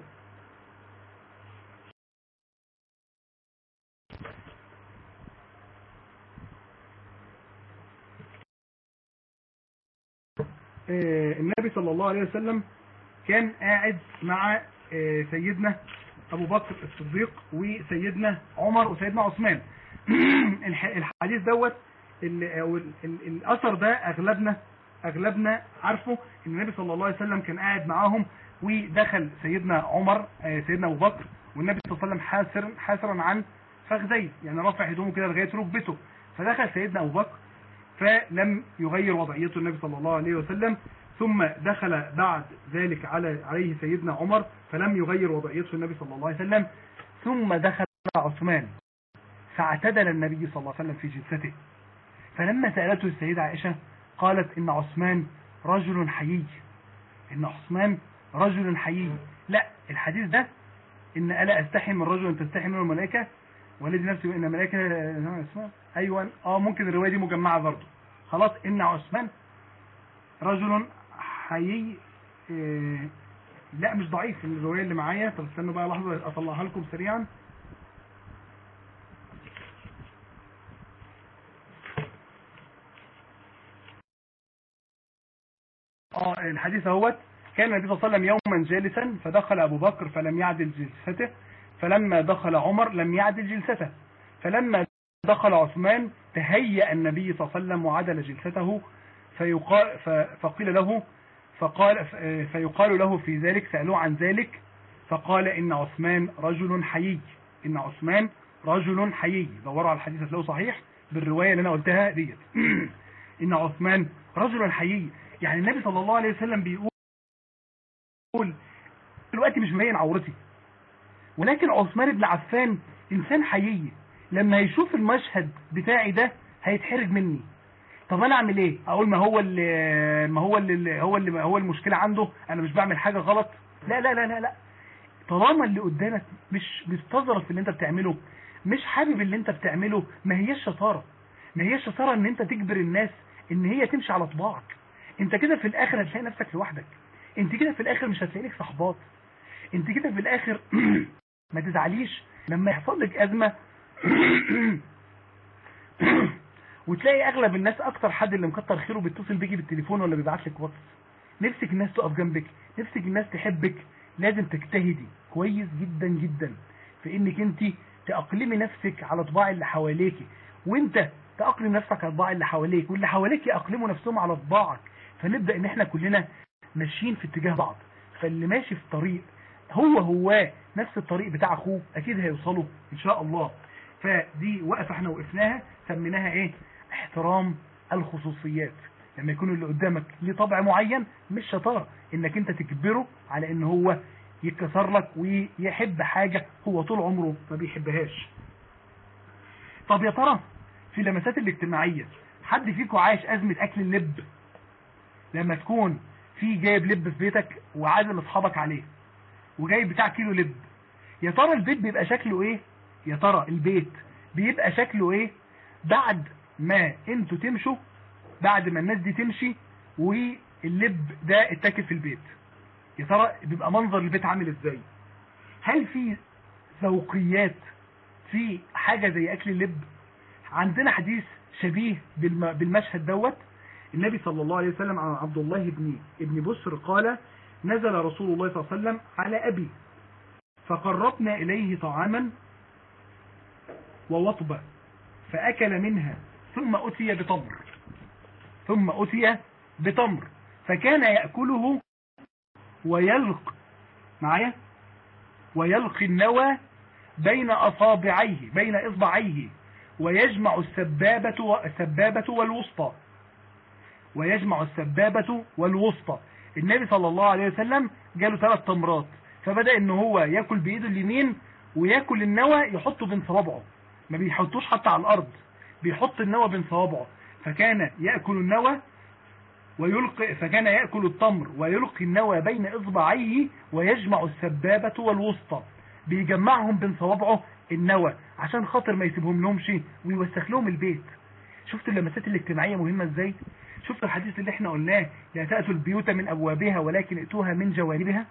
Speaker 1: آه، النبي صلى الله عليه وسلم كان قاعد مع آه، سيدنا ابو بكر الصديق وسيدنا عمر وسيدنا عثمان الح- الحديث دوت ال- أو ال- ال- الاثر ده اغلبنا اغلبنا عارفه ان النبي صلى الله عليه وسلم كان قاعد معاهم ودخل سيدنا عمر آه، سيدنا ابو بكر والنبي صلى الله عليه وسلم حاسر حاسرا عن فخذيه يعني رافع هدومه كده لغايه ركبته فدخل سيدنا ابو بكر فلم يغير وضعيته النبي صلى الله عليه وسلم ثم دخل بعد ذلك على عليه سيدنا عمر فلم يغير وضعيته النبي صلى الله عليه وسلم ثم دخل عثمان فاعتدل النبي صلى الله عليه وسلم في جلسته فلما سألته السيدة عائشة قالت إن عثمان رجل حيي إن عثمان رجل حيي لا الحديث ده إن ألا أستحي من رجل أن تستحي منه الملائكة والذي نفسي إن الملائكة اسمها أيوة آه ممكن الرواية دي مجمعة برضه خلاص إن عثمان رجل حيي إيه لا مش ضعيف الرواية اللي معايا طب استنوا بقى لحظة أطلعها لكم سريعا اه الحديث اهوت كان النبي صلى الله عليه وسلم يوما جالسا فدخل أبو بكر فلم يعدل جلسته فلما دخل عمر لم يعدل جلسته فلما دخل عثمان تهيأ النبي صلى الله عليه وسلم وعدل جلسته فيقال فقيل له فقال فيقال له في ذلك سألوه عن ذلك فقال إن عثمان رجل حيي إن عثمان رجل حيي دوروا على الحديث هتلاقوه صحيح بالرواية اللي أنا قلتها ديت إن عثمان رجل حيي يعني النبي صلى الله عليه وسلم بيقول دلوقتي مش مبين عورتي ولكن عثمان بن عفان إنسان حيي لما يشوف المشهد بتاعي ده هيتحرج مني طب انا اعمل ايه اقول ما هو اللي ما هو اللي هو اللي هو المشكله عنده انا مش بعمل حاجه غلط لا لا لا لا لا طالما اللي قدامك مش مستظرف في اللي انت بتعمله مش حابب اللي انت بتعمله ما هيش شطاره ما هيش شطاره ان انت تجبر الناس ان هي تمشي على طباعك انت كده في الاخر هتلاقي نفسك لوحدك انت كده في الاخر مش هتلاقي لك صحبات انت كده في الاخر ما تزعليش لما يحصل لك ازمه وتلاقي اغلب الناس اكتر حد اللي مكتر خيره بيتصل بيكي بالتليفون ولا بيبعت لك واتس نفسك الناس تقف جنبك نفسك الناس تحبك لازم تجتهدي كويس جدا جدا في انك انت تأقلمي نفسك على طباع اللي حواليكي وانت تأقلم نفسك على طباع اللي حواليك واللي حواليك يأقلموا نفسهم على طباعك فنبدأ ان احنا كلنا ماشيين في اتجاه بعض فاللي ماشي في طريق هو هو نفس الطريق بتاع اخوه اكيد هيوصلوا ان شاء الله فدي وقفة احنا وقفناها سميناها ايه احترام الخصوصيات لما يكون اللي قدامك ليه طبع معين مش شطارة انك انت تجبره على ان هو يتكسر لك ويحب حاجة هو طول عمره ما بيحبهاش طب يا ترى في اللمسات الاجتماعية حد فيكم عايش ازمة اكل اللب لما تكون في جايب لب في بيتك وعازم اصحابك عليه وجايب بتاع كيلو لب يا ترى البيت بيبقى شكله ايه يا ترى البيت بيبقى شكله ايه بعد ما انتوا تمشوا بعد ما الناس دي تمشي واللب ده اتاكل في البيت يا ترى بيبقى منظر البيت عامل ازاي هل في ذوقيات في حاجة زي اكل اللب عندنا حديث شبيه بالمشهد دوت النبي صلى الله عليه وسلم عن عبد الله بن ابن بسر قال نزل رسول الله صلى الله عليه وسلم على أبي فقربنا إليه طعاما ووطبة فأكل منها ثم أتي بتمر ثم أتي بتمر فكان يأكله ويلق معايا ويلقي النوى بين أصابعيه بين إصبعيه ويجمع السبابة السبابة والوسطى ويجمع السبابة والوسطى النبي صلى الله عليه وسلم جاله ثلاث تمرات فبدأ ان هو ياكل بايده اليمين وياكل النوى يحطه بين صوابعه ما بيحطوش حتى على الارض بيحط النوى بين صوابعه فكان يأكل النوى ويلقي فكان يأكل التمر ويلقي النوى بين إصبعيه ويجمع السبابة والوسطى بيجمعهم بين صوابعه النوى عشان خاطر ما يسيبهم لهمش ويوسخ لهم البيت شفت اللمسات الاجتماعية مهمة ازاي شفت الحديث اللي احنا قلناه لا تأتوا البيوت من أبوابها ولكن ائتوها من جوانبها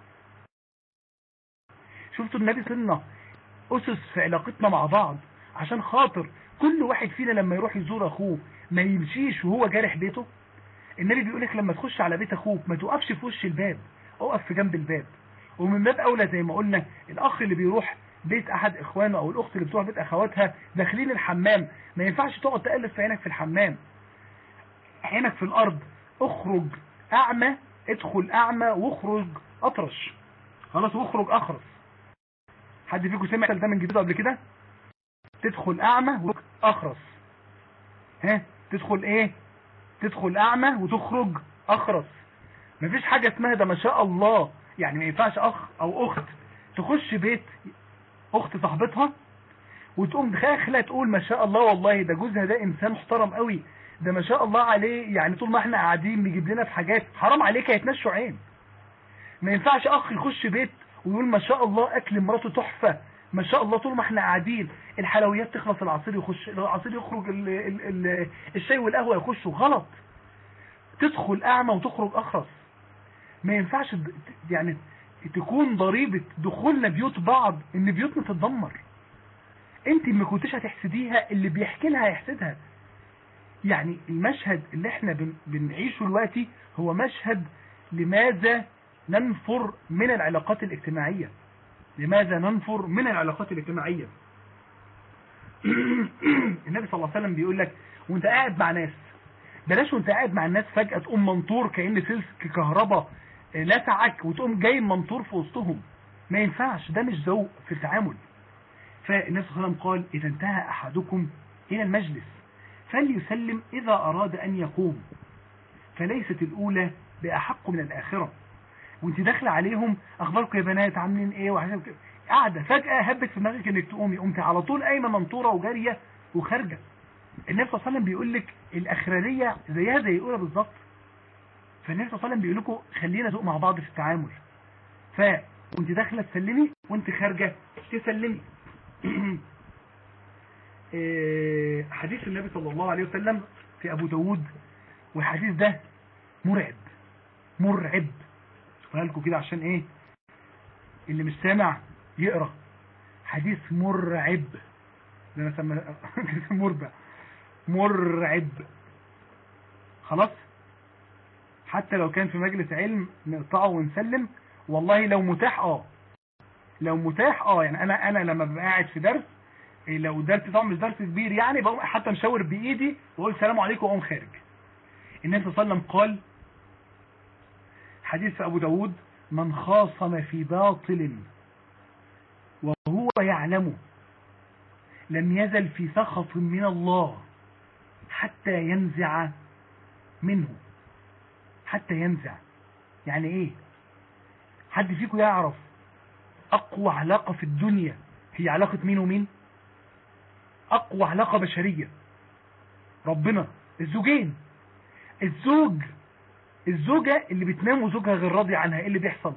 Speaker 1: شفتوا النبي صلى أسس في علاقتنا مع بعض عشان خاطر كل واحد فينا لما يروح يزور أخوه ما يمشيش وهو جارح بيته النبي بيقول لك لما تخش على بيت أخوك ما توقفش في وش الباب اقف في جنب الباب ومن باب أولى زي ما قلنا الأخ اللي بيروح بيت أحد إخوانه أو الأخت اللي بتروح بيت أخواتها داخلين الحمام ما ينفعش تقعد تقلب في عينك في الحمام عينك في الارض اخرج اعمى ادخل اعمى واخرج اطرش خلاص واخرج اخرس حد فيكم سمع ده من جديد قبل كده تدخل اعمى واخرس ها تدخل ايه تدخل اعمى وتخرج اخرس مفيش حاجة اسمها ده ما شاء الله يعني ما ينفعش اخ او اخت تخش بيت اخت صاحبتها وتقوم داخله تقول ما شاء الله والله ده جوزها ده انسان محترم قوي ده ما شاء الله عليه يعني طول ما احنا قاعدين بيجيب لنا في حاجات حرام عليك هيتنشوا عين ما ينفعش اخ يخش بيت ويقول ما شاء الله اكل مراته تحفة ما شاء الله طول ما احنا قاعدين الحلويات تخلص العصير يخش العصير يخرج ال ال ال الشاي والقهوة يخشوا غلط تدخل اعمى وتخرج اخرس ما ينفعش يعني تكون ضريبة دخولنا بيوت بعض ان بيوتنا تتدمر انت ما كنتش هتحسديها اللي بيحكي لها هيحسدها يعني المشهد اللي احنا بن بنعيشه دلوقتي هو مشهد لماذا ننفر من العلاقات الاجتماعية لماذا ننفر من العلاقات الاجتماعية النبي صلى الله عليه وسلم بيقول لك وانت قاعد مع ناس بلاش وانت قاعد مع الناس فجأة تقوم منطور كأن سلك كهرباء لسعك وتقوم جاي منطور في وسطهم ما ينفعش ده مش ذوق في التعامل فالنبي صلى الله عليه وسلم قال إذا انتهى أحدكم إلى المجلس فليسلم إذا أراد أن يقوم فليست الأولى بأحق من الآخرة وانت داخله عليهم أخباركم يا بنات عاملين إيه وحاجات كده قاعدة فجأة هبت في دماغك إنك تقومي قمت على طول قايمة منطورة وجارية وخارجة النبي صلى الله عليه وسلم بيقول لك الأخرانية زيها زي الأولى بالظبط فالنبي صلى الله عليه وسلم بيقول لكم خلينا ذوق مع بعض في التعامل ف وانت داخله تسلمي وانت خارجه تسلمي حديث النبي صلى الله عليه وسلم في ابو داود والحديث ده مرعب مرعب شوفها لكم كده عشان ايه اللي مش سامع يقرا حديث مرعب ده انا سمى مربع مرعب خلاص حتى لو كان في مجلس علم نقطعه ونسلم والله لو متاح اه لو متاح اه يعني انا انا لما ببقى قاعد في درس لو درس طبعا مش درس كبير يعني بقوم حتى مشاور بايدي واقول السلام عليكم واقوم خارج النبي صلى الله عليه وسلم قال حديث ابو داود من خاصم في باطل وهو يعلمه لم يزل في سخط من الله حتى ينزع منه حتى ينزع يعني ايه حد فيكم يعرف اقوى علاقة في الدنيا هي علاقة مين ومين اقوى علاقة بشرية ربنا الزوجين الزوج الزوجة اللي بتنام وزوجها غير راضي عنها ايه اللي بيحصل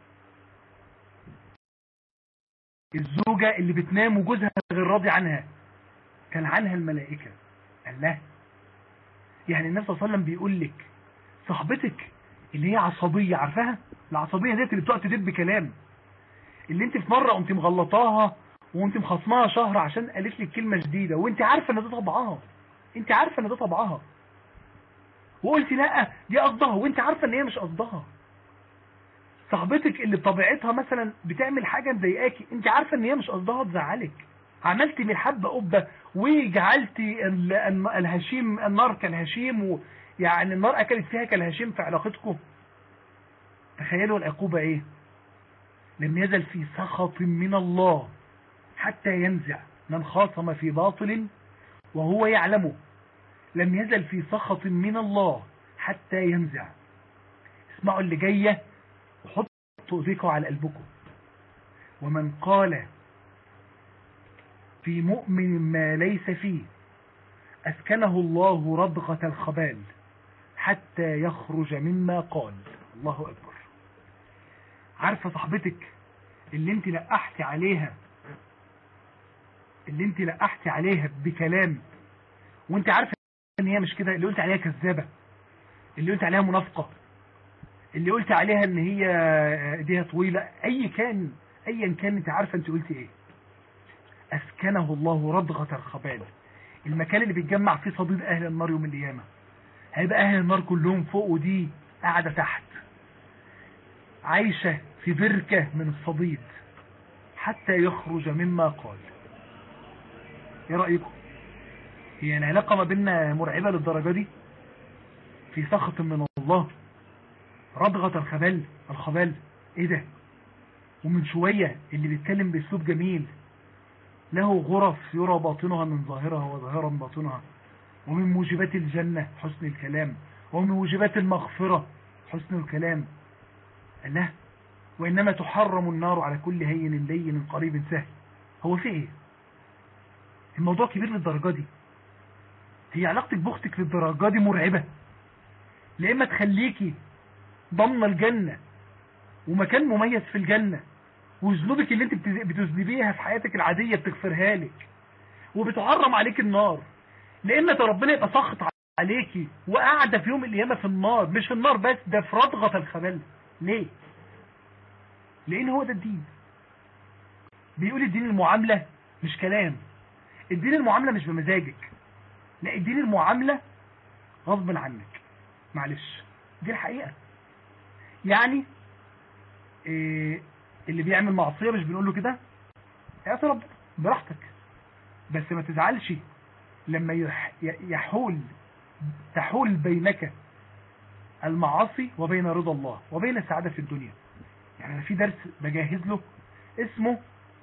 Speaker 1: الزوجة اللي بتنام وجوزها غير راضي عنها كان عنها الملائكة الله يعني النبي صلى الله عليه وسلم بيقول لك صاحبتك اللي هي عصبية عارفاها العصبية ديت اللي بتقعد تدب كلام اللي انت في مرة قمت مغلطاها وانت مخصماها شهر عشان قالت لك كلمة جديدة وانت عارفة ان ده طبعها انت عارفة ان ده طبعها وقلت لا دي قصدها وانت عارفة ان هي مش قصدها صاحبتك اللي بطبيعتها مثلا بتعمل حاجة مضايقاكي انت عارفة ان هي مش قصدها تزعلك عملتي من الحبة قبة وجعلتي الهشيم النار كالهشيم و يعني النار اكلت فيها كالهشيم في علاقتكم تخيلوا العقوبة ايه لم يزل في سخط من الله حتى ينزع من خاصم في باطل وهو يعلمه لم يزل في سخط من الله حتى ينزع اسمعوا اللي جاية وحطوا ايديكم على قلبكم ومن قال في مؤمن ما ليس فيه أسكنه الله رضغة الخبال حتى يخرج مما قال الله أكبر عارفة صاحبتك اللي انت لقحتي عليها اللي انت لقحتي عليها بكلام وانت عارفة ان هي مش كده اللي قلت عليها كذابة اللي قلت عليها منافقة اللي قلت عليها ان هي ايديها طويلة اي كان ايا كان انت عارفة انت قلت ايه اسكنه الله رضغة الخبال المكان اللي بيتجمع فيه صديد اهل النار يوم القيامة هيبقى اهل النار كلهم فوق ودي قاعدة تحت عايشة في بركة من الصديد حتى يخرج مما قال ايه رأيكم هي العلاقة ما بيننا مرعبة للدرجة دي في سخط من الله رضغة الخبال الخبال ايه ده ومن شوية اللي بيتكلم باسلوب جميل له غرف يرى باطنها من ظاهرها وظاهرا باطنها ومن موجبات الجنة حسن الكلام ومن موجبات المغفرة حسن الكلام الله وإنما تحرم النار على كل هين لين قريب سهل هو في ايه الموضوع كبير للدرجة دي هي علاقتك باختك للدرجة دي مرعبة لإما تخليكي ضمن الجنة ومكان مميز في الجنة وذنوبك اللي انت بتذنبيها في حياتك العادية بتغفرها لك وبتحرم عليك النار لإما ربنا يبقى سخط عليكي وقاعدة في يوم القيامة في النار مش في النار بس ده في رضغة الخبال ليه لان هو ده الدين بيقول الدين المعاملة مش كلام الدين المعاملة مش بمزاجك لا الدين المعاملة غصب عنك معلش دي الحقيقة يعني إيه اللي بيعمل معصية مش بنقول له كده اعطي رب براحتك بس ما تزعلش لما يح يحول تحول بينك المعاصي وبين رضا الله وبين السعادة في الدنيا يعني أنا في درس بجهز له اسمه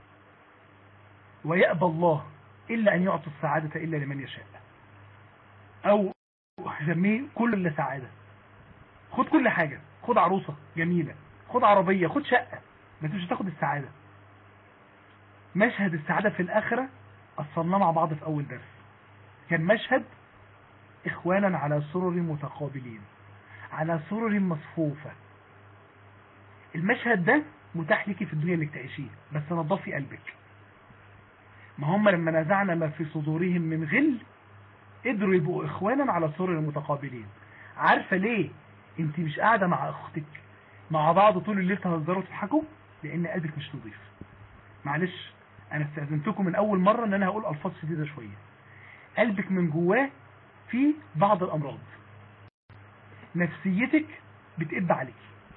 Speaker 1: ويأبى الله إلا أن يعطي السعادة إلا لمن يشاء أو سميه كل اللي سعادة خد كل حاجة خد عروسة جميلة خد عربية خد شقة بس مش هتاخد السعادة مشهد السعادة في الآخرة أصلنا مع بعض في أول درس كان مشهد إخوانا على سرر متقابلين على سرر مصفوفة المشهد ده متاح لك في الدنيا انك تعيشيه بس نظفي قلبك ما هم لما نزعنا ما في صدورهم من غل قدروا يبقوا اخوانا على سرر متقابلين عارفة ليه انت مش قاعدة مع اختك مع بعض طول الليل تهزروا وتضحكوا لان قلبك مش نظيف معلش انا استاذنتكم من اول مرة ان انا هقول الفاظ شديدة شوية قلبك من جواه في بعض الامراض نفسيتك بتقب عليك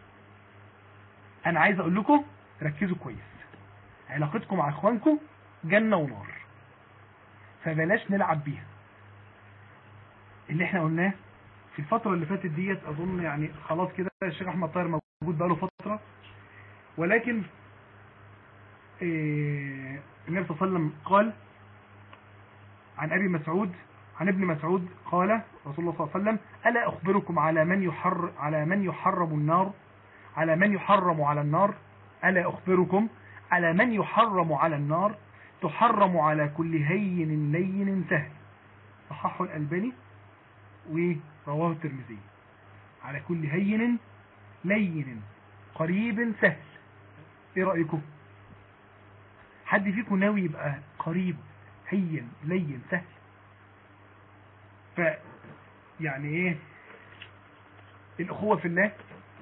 Speaker 1: انا عايز اقول لكم ركزوا كويس علاقتكم مع اخوانكم جنة ونار فبلاش نلعب بيها اللي احنا قلناه في الفترة اللي فاتت ديت اظن يعني خلاص كده الشيخ احمد طاهر موجود بقاله فترة ولكن إيه النبي صلى الله عليه وسلم قال عن ابي مسعود عن ابن مسعود قال رسول الله صلى الله عليه وسلم ألا أخبركم على من يحر على من يحرم النار على من يحرم على النار ألا أخبركم على من يحرم على النار تحرم على كل هين لين سهل صححه الألباني ورواه الترمذي على كل هين لين قريب سهل ايه رأيكم حد فيكم ناوي يبقى قريب هين لين سهل ف يعني ايه الاخوة في الله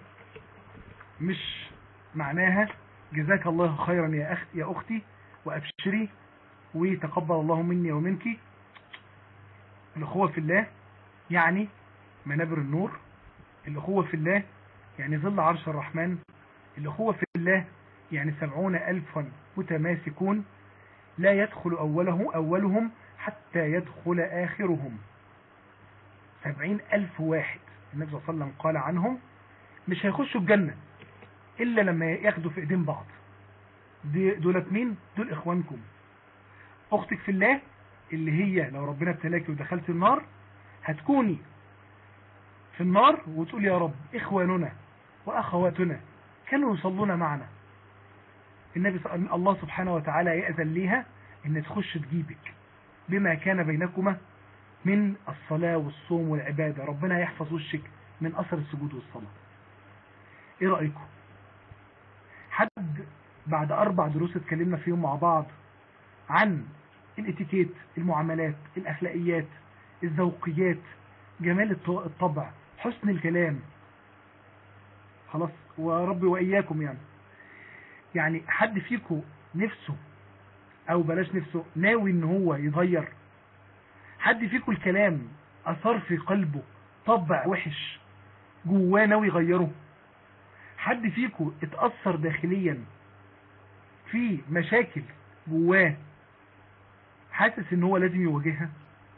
Speaker 1: مش معناها جزاك الله خيرا يا أخت يا أختي وأبشري وتقبل الله مني ومنك الأخوة في الله يعني منابر النور الأخوة في الله يعني ظل عرش الرحمن الأخوة في الله يعني سبعون ألفا متماسكون لا يدخل أوله أولهم حتى يدخل آخرهم سبعين ألف واحد النبي صلى الله عليه وسلم قال عنهم مش هيخشوا الجنة إلا لما ياخدوا في إيدين بعض دي دولت مين دول إخوانكم أختك في الله اللي هي لو ربنا ابتلاكي ودخلت النار هتكوني في النار وتقول يا رب إخواننا وأخواتنا كانوا يصلون معنا النبي الله سبحانه وتعالى يأذن ليها ان تخش تجيبك بما كان بينكما من الصلاة والصوم والعبادة ربنا يحفظ وشك من أثر السجود والصلاة ايه رأيكم حد بعد أربع دروس اتكلمنا فيهم مع بعض عن الاتيكيت المعاملات الأخلاقيات الذوقيات جمال الطبع حسن الكلام خلاص وربي وإياكم يعني يعني حد فيكم نفسه او بلاش نفسه ناوي ان هو يغير حد فيكم الكلام اثار في قلبه طبع وحش جواه ناوي يغيره حد فيكم اتأثر داخليا في مشاكل جواه حاسس ان هو لازم يواجهها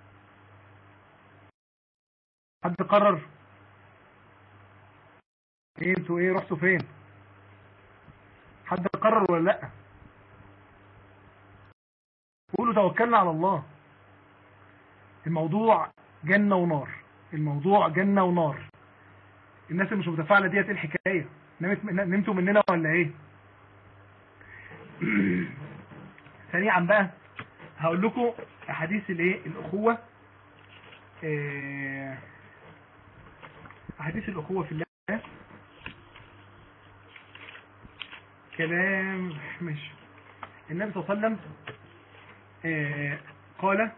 Speaker 1: حد قرر ايه انتوا ايه رحتوا فين حد قرر ولا لا قولوا توكلنا على الله الموضوع جنة ونار الموضوع جنة ونار الناس اللي مش متفاعلة ديت ايه الحكاية نمتوا مننا ولا ايه سريعا بقى هقول لكم احاديث الايه الاخوة إيه احاديث الاخوة في الله كلام مش النبي صلى الله عليه وسلم آه قال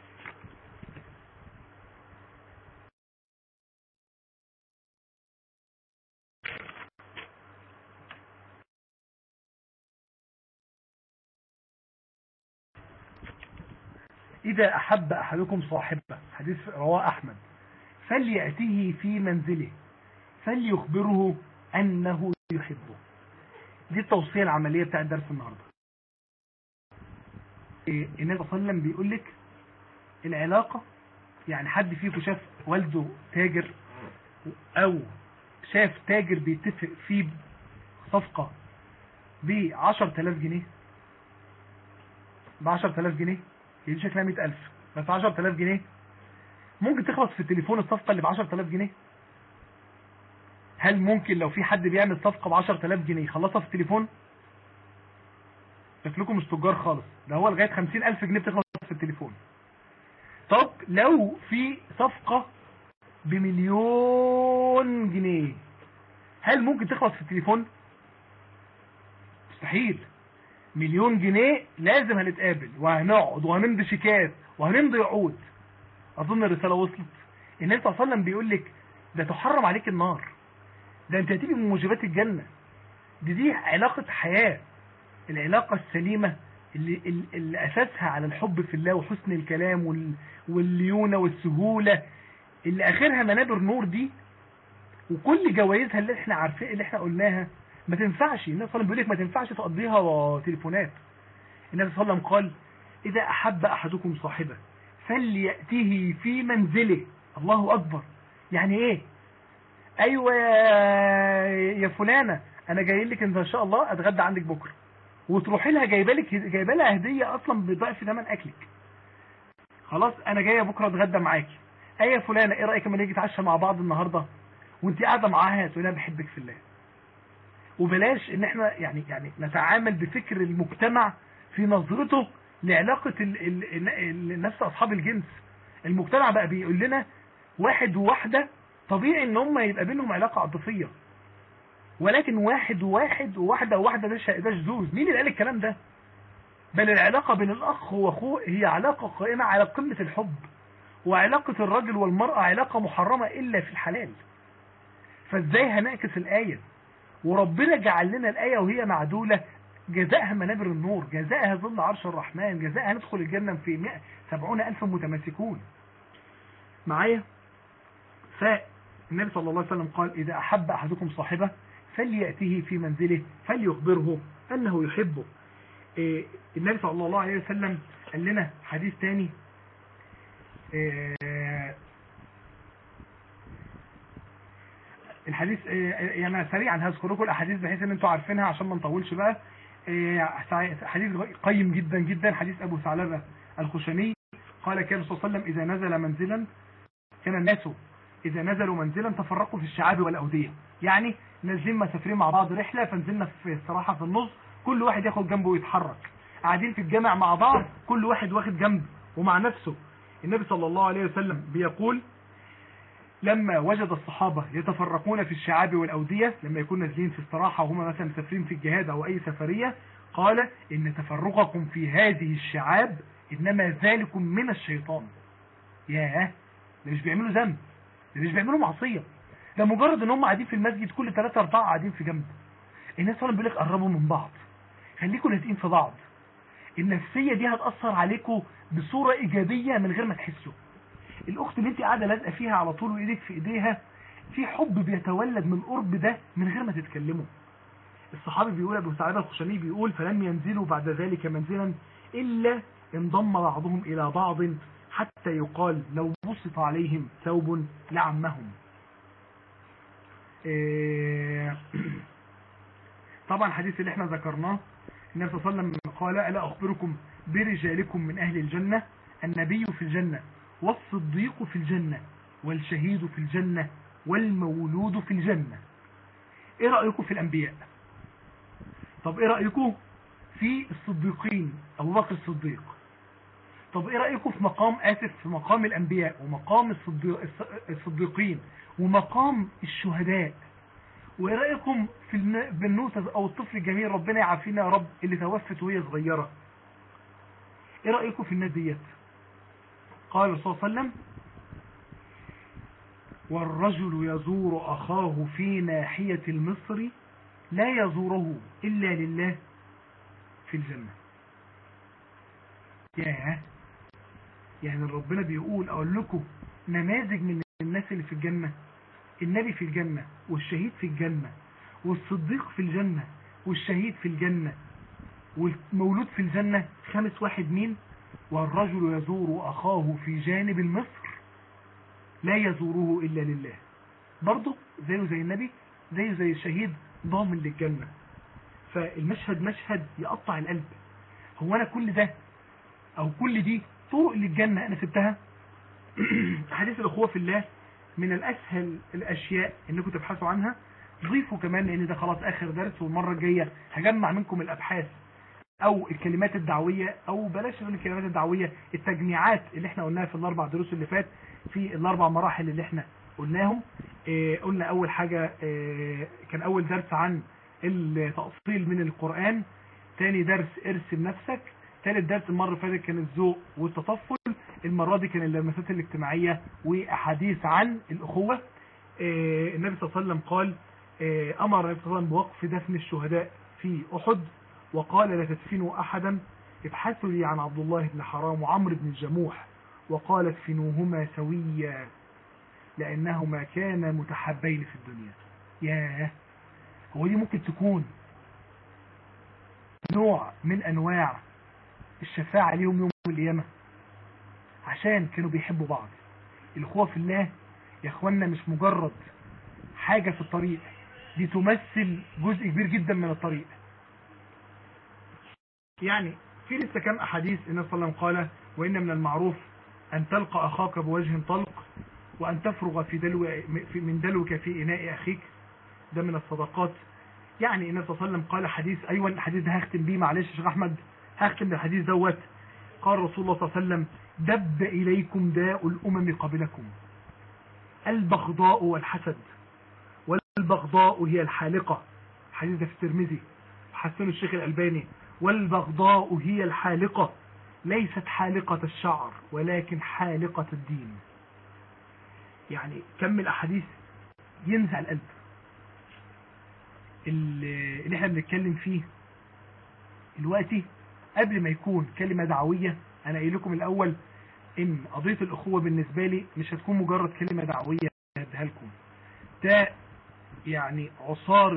Speaker 1: إذا أحب أحدكم صاحبه حديث رواه أحمد فليأتيه في منزله فليخبره أنه يحبه دي التوصية العملية بتاع الدرس النهاردة إيه، النبي صلى الله عليه وسلم بيقول لك العلاقة يعني حد فيكم شاف والده تاجر او شاف تاجر بيتفق فيه صفقة ب 10000 جنيه ب 10000 جنيه هي دي شكلها 100000 بس 10000 جنيه ممكن تخلص في التليفون الصفقة اللي ب 10000 جنيه هل ممكن لو في حد بيعمل صفقة ب 10000 جنيه يخلصها في التليفون شكلكم مش تجار خالص ده هو لغاية 50000 جنيه بتخلص في التليفون طب لو في صفقة بمليون جنيه هل ممكن تخلص في التليفون مستحيل مليون جنيه لازم هنتقابل وهنقعد وهنمضي شيكات وهنمضي عقود اظن الرسالة وصلت النبي صلى الله عليه وسلم بيقول لك ده تحرم عليك النار ده انت هتيجي من موجبات الجنة دي دي علاقة حياة العلاقة السليمة اللي, اللي اساسها على الحب في الله وحسن الكلام وال والليونة والسهولة اللي اخرها منابر نور دي وكل جوائزها اللي احنا عارفين اللي احنا قلناها ما تنفعش النبي صلى الله عليه وسلم بيقول لك ما تنفعش تقضيها تليفونات النبي صلى الله عليه وسلم قال اذا احب احدكم صاحبه فليأته في منزله الله اكبر يعني ايه ايوه يا فلانة انا جاي لك ان شاء الله اتغدى عندك بكرة وتروحي لها جايبه لك جايبه لها هديه اصلا بضعف ثمن اكلك خلاص انا جايه بكره اتغدى معاكي ايه يا فلانه ايه رايك اما نيجي نتعشى مع بعض النهارده وانت قاعده معاها تقول لها بحبك في الله وبلاش ان احنا يعني يعني نتعامل بفكر المجتمع في نظرته لعلاقه ال ال ال الناس اصحاب الجنس المجتمع بقى بيقول لنا واحد وواحده طبيعي ان هم يبقى بينهم علاقه عاطفيه ولكن واحد وواحد وواحده وواحده ده ده شذوذ مين اللي قال الكلام ده بل العلاقه بين الاخ واخوه هي علاقه قائمه على قمه الحب وعلاقه الرجل والمراه علاقه محرمه الا في الحلال فازاي هنعكس الايه وربنا جعل لنا الايه وهي معدوله جزاءها منابر النور جزاءها ظل عرش الرحمن جزاءها ندخل الجنة في 170 ألف متمسكون معايا فالنبي صلى الله عليه وسلم قال إذا أحب أحدكم صاحبه فليأتيه في منزله فليخبره أنه يحبه إيه النبي صلى الله عليه وسلم قال لنا حديث تاني إيه الحديث إيه يعني سريعا هذكر لكم الاحاديث بحيث ان انتوا عارفينها عشان ما نطولش بقى حديث قيم جدا جدا حديث ابو ثعلبه الخشني قال كان الرسول صلى الله عليه وسلم اذا نزل منزلا كان الناس اذا نزلوا منزلا تفرقوا في الشعاب والاوديه يعني نازلين مسافرين مع بعض رحله فنزلنا في الصراحه في النص كل واحد ياخد جنبه ويتحرك قاعدين في الجامع مع بعض كل واحد واخد جنب ومع نفسه النبي صلى الله عليه وسلم بيقول لما وجد الصحابة يتفرقون في الشعاب والأودية لما يكون نازلين في استراحة وهم مثلا مسافرين في الجهاد أو أي سفرية قال إن تفرقكم في هذه الشعاب إنما ذلكم من الشيطان ياه ده مش بيعملوا ذنب ده مش بيعملوا معصية ده مجرد ان هم قاعدين في المسجد كل ثلاثة أربعة قاعدين في جنب الناس صلى بيقول لك قربوا من بعض خليكم لازقين في بعض النفسية دي هتأثر عليكم بصورة إيجابية من غير ما تحسوا الاخت اللي انت قاعده لازقه فيها على طول وايدك في ايديها في حب بيتولد من القرب ده من غير ما تتكلموا الصحابي بيقول ابو سعيد الخشني بيقول فلم ينزلوا بعد ذلك منزلا الا انضم بعضهم الى بعض حتى يقال لو بسط عليهم ثوب لعمهم إيه طبعا الحديث اللي احنا ذكرناه النبي صلى الله عليه وسلم قال الا اخبركم برجالكم من اهل الجنه النبي في الجنه والصديق في الجنة والشهيد في الجنة والمولود في الجنة ايه رأيكم في الانبياء طب ايه رأيكم في الصديقين ابو بكر الصديق طب ايه رأيكم في مقام اسف في مقام الانبياء ومقام الصديق الصديقين ومقام الشهداء وايه رأيكم في البنوتة او الطفل الجميل ربنا يعافينا يا رب اللي توفت وهي صغيرة ايه رأيكم في الناس ديت قال الرسول صلى الله عليه وسلم والرجل يزور أخاه في ناحية المصر لا يزوره إلا لله في الجنة ياه يعني ربنا بيقول أقول لكم نماذج من الناس اللي في الجنة النبي في الجنة والشهيد في الجنة والصديق في الجنة والشهيد في الجنة والمولود في الجنة خامس واحد مين والرجل يزور أخاه في جانب المصر لا يزوره إلا لله برضه زيه زي النبي زيه زي الشهيد ضامن للجنة فالمشهد مشهد يقطع القلب هو أنا كل ده أو كل دي طرق للجنة أنا سبتها حديث الأخوة في الله من الأسهل الأشياء إنكم تبحثوا عنها ضيفوا كمان لأن ده خلاص آخر درس والمرة الجاية هجمع منكم الأبحاث او الكلمات الدعوية او بلاش من الكلمات الدعوية التجميعات اللي احنا قلناها في الاربع دروس اللي فات في الاربع مراحل اللي احنا قلناهم اه قلنا اول حاجة اه كان اول درس عن التأصيل من القرآن تاني درس ارسم نفسك ثالث درس المرة اللي فاتت كان الذوق والتطفل المرة دي كان اللمسات الاجتماعية واحاديث عن الاخوة اه النبي صلى الله عليه وسلم قال امر النبي صلى الله عليه وسلم بوقف دفن الشهداء في احد وقال لا تدفنوا أحدا ابحثوا لي عن عبد الله بن حرام وعمرو بن الجموح وقال ادفنوهما سويا لأنهما كانا متحبين في الدنيا ياه هو دي ممكن تكون نوع من أنواع الشفاعة ليهم يوم القيامة عشان كانوا بيحبوا بعض الأخوة في الله يا أخوانا مش مجرد حاجة في الطريق دي تمثل جزء كبير جدا من الطريق يعني في لسه كام احاديث النبي صلى الله عليه وسلم قال وان من المعروف ان تلقى اخاك بوجه طلق وان تفرغ في دلو في من دلوك في اناء اخيك ده من الصدقات يعني النبي صلى الله عليه وسلم قال حديث ايوه الحديث ده هختم بيه معلش يا شيخ احمد هختم بالحديث دوت قال رسول الله صلى الله عليه وسلم دب اليكم داء الامم قبلكم البغضاء والحسد والبغضاء هي الحالقه الحديث ده في الترمذي حسنه الشيخ الالباني والبغضاء هي الحالقة ليست حالقة الشعر ولكن حالقة الدين يعني كم الأحاديث ينزع القلب اللي احنا بنتكلم فيه دلوقتي قبل ما يكون كلمة دعوية أنا قايل لكم الأول إن قضية الأخوة بالنسبة لي مش هتكون مجرد كلمة دعوية هديها لكم ده يعني عصارة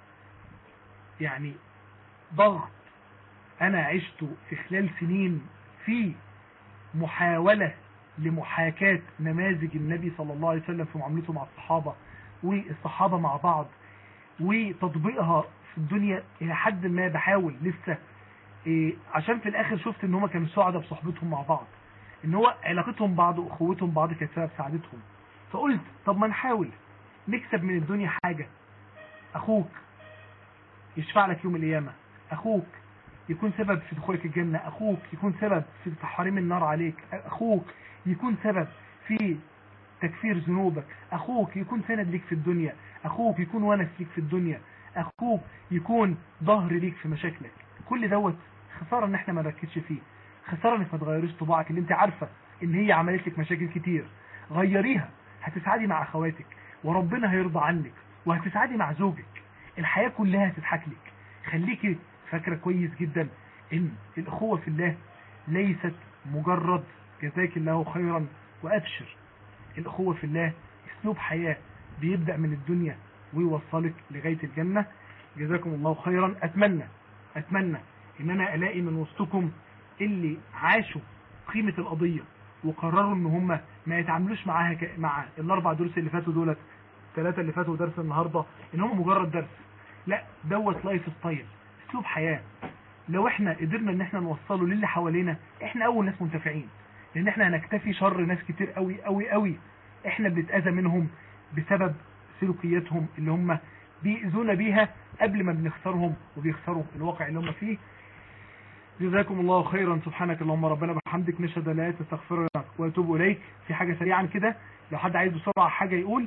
Speaker 1: يعني ضغط انا عشت في خلال سنين في محاولة لمحاكاة نماذج النبي صلى الله عليه وسلم في معاملته مع الصحابة والصحابة مع بعض وتطبيقها في الدنيا الى حد ما بحاول لسه إيه عشان في الاخر شفت ان هم كانوا سعداء بصحبتهم مع بعض ان هو علاقتهم بعض واخوتهم بعض كانت سبب سعادتهم فقلت طب ما نحاول نكسب من الدنيا حاجة اخوك يشفع لك يوم القيامة اخوك يكون سبب في دخولك الجنة أخوك يكون سبب في تحريم النار عليك أخوك يكون سبب في تكفير ذنوبك أخوك يكون سند ليك في الدنيا أخوك يكون ونس ليك في الدنيا أخوك يكون ظهر ليك في مشاكلك كل دوت خسارة ان احنا ما نركزش فيه خسارة انك ما تغيريش طباعك اللي انت عارفة ان هي عملت لك مشاكل كتير غيريها هتسعدي مع اخواتك وربنا هيرضى عنك وهتسعدي مع زوجك الحياة كلها هتضحك لك خليكي فاكرة كويس جدا ان الاخوة في الله ليست مجرد جزاك الله خيرا وابشر الاخوة في الله اسلوب حياة بيبدأ من الدنيا ويوصلك لغاية الجنة جزاكم الله خيرا اتمنى اتمنى ان انا الاقي من وسطكم اللي عاشوا قيمة القضية وقرروا ان هم ما يتعاملوش معاها ك... مع الاربع دروس اللي فاتوا دولت الثلاثة اللي فاتوا درس النهاردة ان هم مجرد درس لا دوت لايف ستايل اسلوب حياة لو احنا قدرنا ان احنا نوصله للي حوالينا احنا اول ناس منتفعين لان احنا هنكتفي شر ناس كتير قوي قوي قوي احنا بنتأذى منهم بسبب سلوكياتهم اللي هم بيأذونا بيها قبل ما بنخسرهم وبيخسروا الواقع اللي هم فيه جزاكم الله خيرا سبحانك اللهم ربنا بحمدك نشهد لا تستغفرك واتوب اليك في حاجة سريعا كده لو حد عايز بسرعة حاجة يقول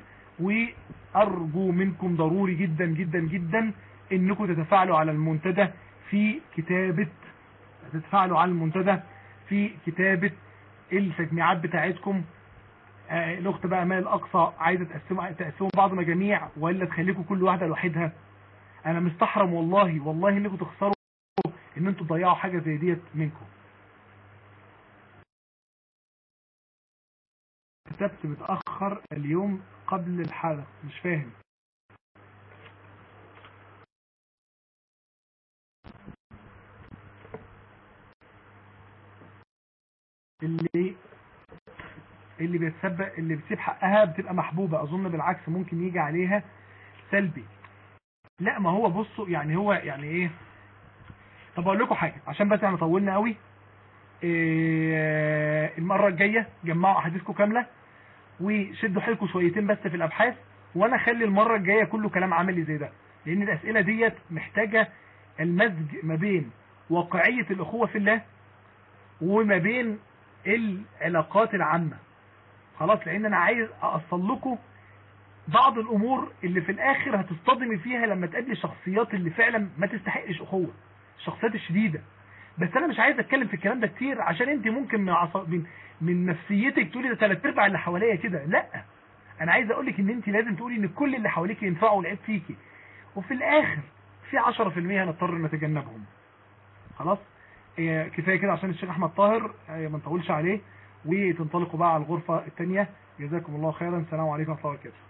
Speaker 1: وارجو منكم ضروري جدا جدا جدا انكم تتفاعلوا على المنتدى في كتابة تتفاعلوا على المنتدى في كتابة التجميعات بتاعتكم آه الاخت بقى مال الاقصى عايزه تقسموا تقسموا بعض مجاميع ولا تخليكم كل واحده لوحدها انا مستحرم والله والله انكم تخسروا ان انتوا تضيعوا حاجه زي ديت منكم كتبت متاخر اليوم قبل الحلقه مش فاهم اللي اللي بيتسبب اللي بتسيب حقها بتبقى محبوبة اظن بالعكس ممكن يجي عليها سلبي لا ما هو بصوا يعني هو يعني ايه طب اقول لكم حاجة عشان بس احنا طولنا قوي إيه المرة الجاية جمعوا احاديثكم كاملة وشدوا حيلكم شويتين بس في الابحاث وانا اخلي المرة الجاية كله كلام عملي زي ده لان الاسئلة ديت محتاجة المزج ما بين واقعية الاخوة في الله وما بين العلاقات العامة خلاص لان انا عايز اوصل لكم بعض الامور اللي في الاخر هتصطدمي فيها لما تقابلي الشخصيات اللي فعلا ما تستحقش اخوة الشخصيات الشديدة بس انا مش عايز اتكلم في الكلام ده كتير عشان انت ممكن من, عص... من, من نفسيتك تقولي ده ثلاث ارباع اللي حواليا كده لا انا عايز اقول لك ان انت لازم تقولي ان كل اللي حواليك ينفعوا العيب فيكي وفي الاخر في 10% هنضطر نتجنبهم خلاص إيه كفايه كده عشان الشيخ احمد طاهر إيه ما نطولش عليه وتنطلقوا بقى على الغرفه الثانيه جزاكم الله خيرا السلام عليكم ورحمه الله وبركاته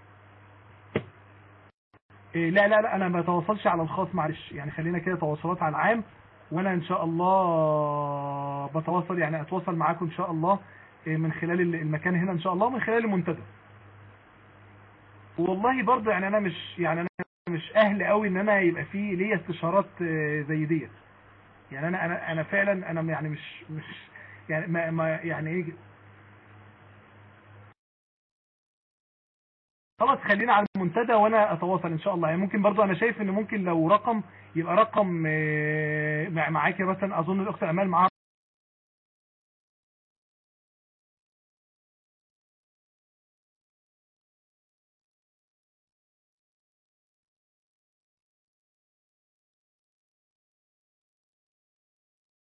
Speaker 1: إيه لا لا لا انا ما بتواصلش على الخاص معلش يعني خلينا كده تواصلات على العام وانا ان شاء الله بتواصل يعني اتواصل معاكم ان شاء الله من خلال المكان هنا ان شاء الله ومن خلال المنتدى والله برضه يعني انا مش يعني انا مش اهل قوي ان انا يبقى في ليا استشارات زي ديت يعني انا انا انا فعلا انا يعني مش مش يعني ما, ما يعني ايه خلاص خلينا على المنتدى وانا اتواصل ان شاء الله يعني ممكن برضو انا شايف ان ممكن لو رقم يبقى رقم معاكي مثلا اظن الاخت امال معاها